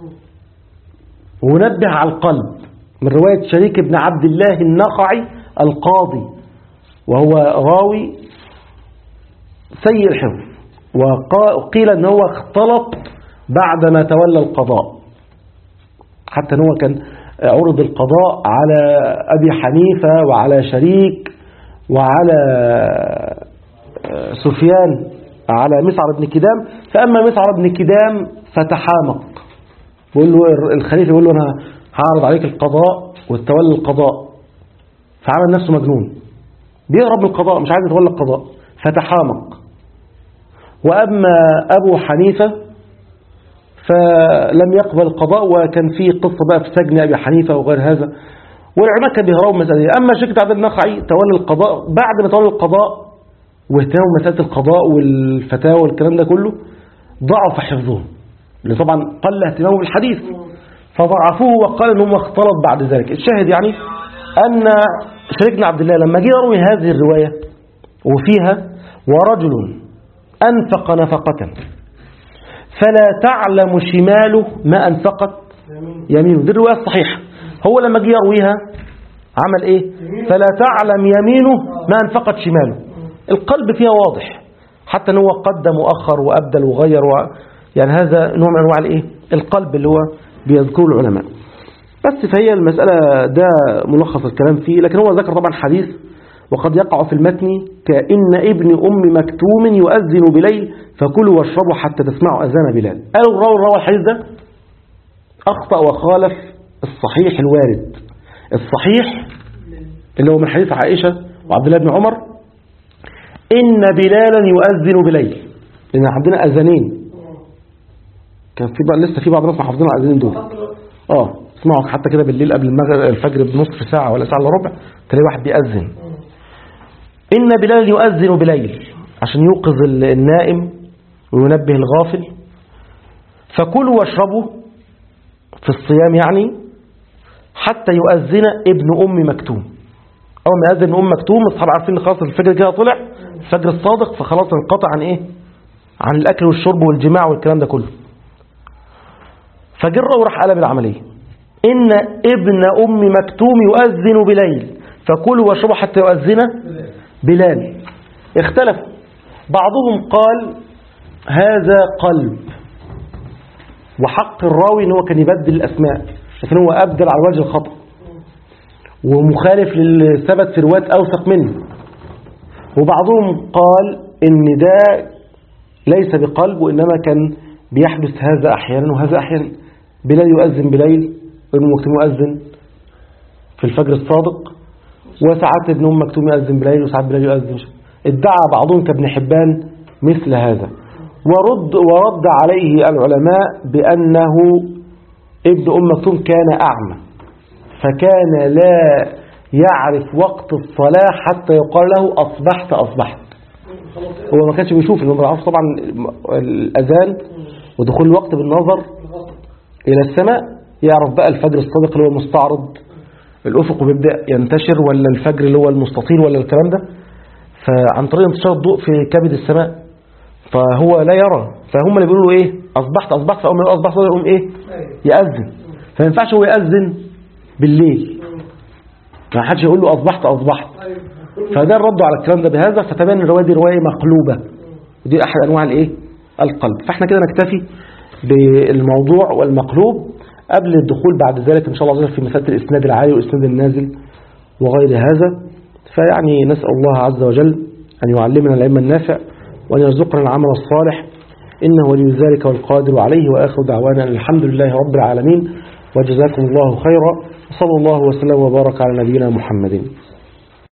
ونبه على القلب من رواية شريك بن عبد الله النخعي القاضي وهو راوي سيء الحفظ وقيل ان هو اختلط بعدما تولى القضاء حتى ان هو كان عرض القضاء على أبي حنيفة وعلى شريك وعلى سفيان على مسعر بن كدام فأما مسعر بن كدام فتحامق بيقول له الخليفة يقول له أنا هعرض عليك القضاء وتولي القضاء فعمل نفسه مجنون بيهرب من القضاء مش عايز يتولى القضاء فتحامق وأما أبو حنيفة فلم يقبل القضاء وكان في قصة بقى في سجن أبي حنيفة وغير هذا والعلماء كانوا بيهربوا من المسألة دي أما شركة عبد النخعي تولى القضاء بعد ما تولى القضاء واهتمامه بمسألة القضاء والفتاوى والكلام ده كله ضعف حفظهم اللي طبعا قل اهتمامه بالحديث فضعفوه وقال ان هو اختلط بعد ذلك الشاهد يعني أن شريك بن عبد الله لما جه يروي هذه الرواية وفيها ورجل أنفق نفقة فلا تعلم شماله ما أنفقت يمينه دي الرواية الصحيحة هو لما جه يرويها عمل إيه فلا تعلم يمينه ما أنفقت شماله القلب فيها واضح حتى أنه قدم وأخر وأبدل وغير و... يعني هذا نوع من أنواع الإيه القلب اللي هو بيذكره العلماء بس فهي المسألة ده ملخص الكلام فيه لكن هو ذكر طبعا حديث وقد يقع في المتن كأن ابن أم مكتوم يؤذن بليل فكلوا واشربوا حتى تسمعوا أذان بلال قالوا الراوي روى الحديث ده أخطأ وخالف الصحيح الوارد الصحيح اللي هو من حديث عائشة وعبد الله بن عمر إن بلالا يؤذن بليل لأن عندنا أذانين كان في بقى لسه في بعض الناس حافظين على الأذانين دول اه اسمعوا حتى كده بالليل قبل المغرب الفجر بنصف ساعة ولا ساعة الا ربع تلاقي واحد بيأذن إن بلال يؤذن بليل عشان يوقظ النائم وينبه الغافل فكلوا واشربوا في الصيام يعني حتى يؤذن ابن أم مكتوم أول ما يأذن ابن أم مكتوم الصحابة عارفين ان خلاص الفجر كده طلع الفجر الصادق فخلاص انقطع عن إيه عن الأكل والشرب والجماع والكلام ده كله فجرة وراح قلب العملية إن ابن أم مكتوم يؤذن بليل فكلوا واشربوا حتى يؤذن بلال اختلف بعضهم قال هذا قلب وحق الراوي ان هو كان يبدل الأسماء لكن هو أبدل على وجه الخطأ ومخالف للي ثبت في روايات أوثق منه وبعضهم قال ان ده ليس بقلب وإنما كان بيحدث هذا أحيانا وهذا أحيانا بلال يؤذن بليل وابن مكتوم يؤذن في الفجر الصادق وساعات ابن أم مكتوم يؤذن بليل وساعات بلال يؤذن ادعى بعضهم كابن حبان مثل هذا ورد, ورد عليه العلماء بأنه ابن أم مكتوم كان أعمى فكان لا يعرف وقت الصلاة حتى يقال له أصبحت أصبحت هو ما كانش بيشوف لأنه بيعرف طبعا الأذان ودخول الوقت بالنظر إلى السماء يعرف بقى الفجر الصادق اللي هو مستعرض الأفق بيبدأ ينتشر ولا الفجر اللي هو المستطيل ولا الكلام ده فعن طريق انتشار الضوء في كبد السماء فهو لا يرى فهم اللي بيقولوا له ايه أصبحت أصبحت فأول ما أصبحت يقوم ايه يأذن فما ينفعش هو يأذن بالليل ما حدش يقول له أصبحت أصبحت فده الرد على الكلام ده بهذا فتبين الرواية دي رواية مقلوبة ودي أحد أنواع الإيه القلب فإحنا كده نكتفي بالموضوع والمقلوب قبل الدخول بعد ذلك إن شاء الله عز وجل في مسألة الإسناد العالي والإسناد النازل وغير هذا فيعني نسأل الله عز وجل أن يعلمنا العلم النافع وأن يرزقنا العمل الصالح إنه ولي ذلك والقادر عليه وآخر دعوانا أن الحمد لله رب العالمين وجزاكم الله خيرا وصلى الله وسلم وبارك على نبينا محمد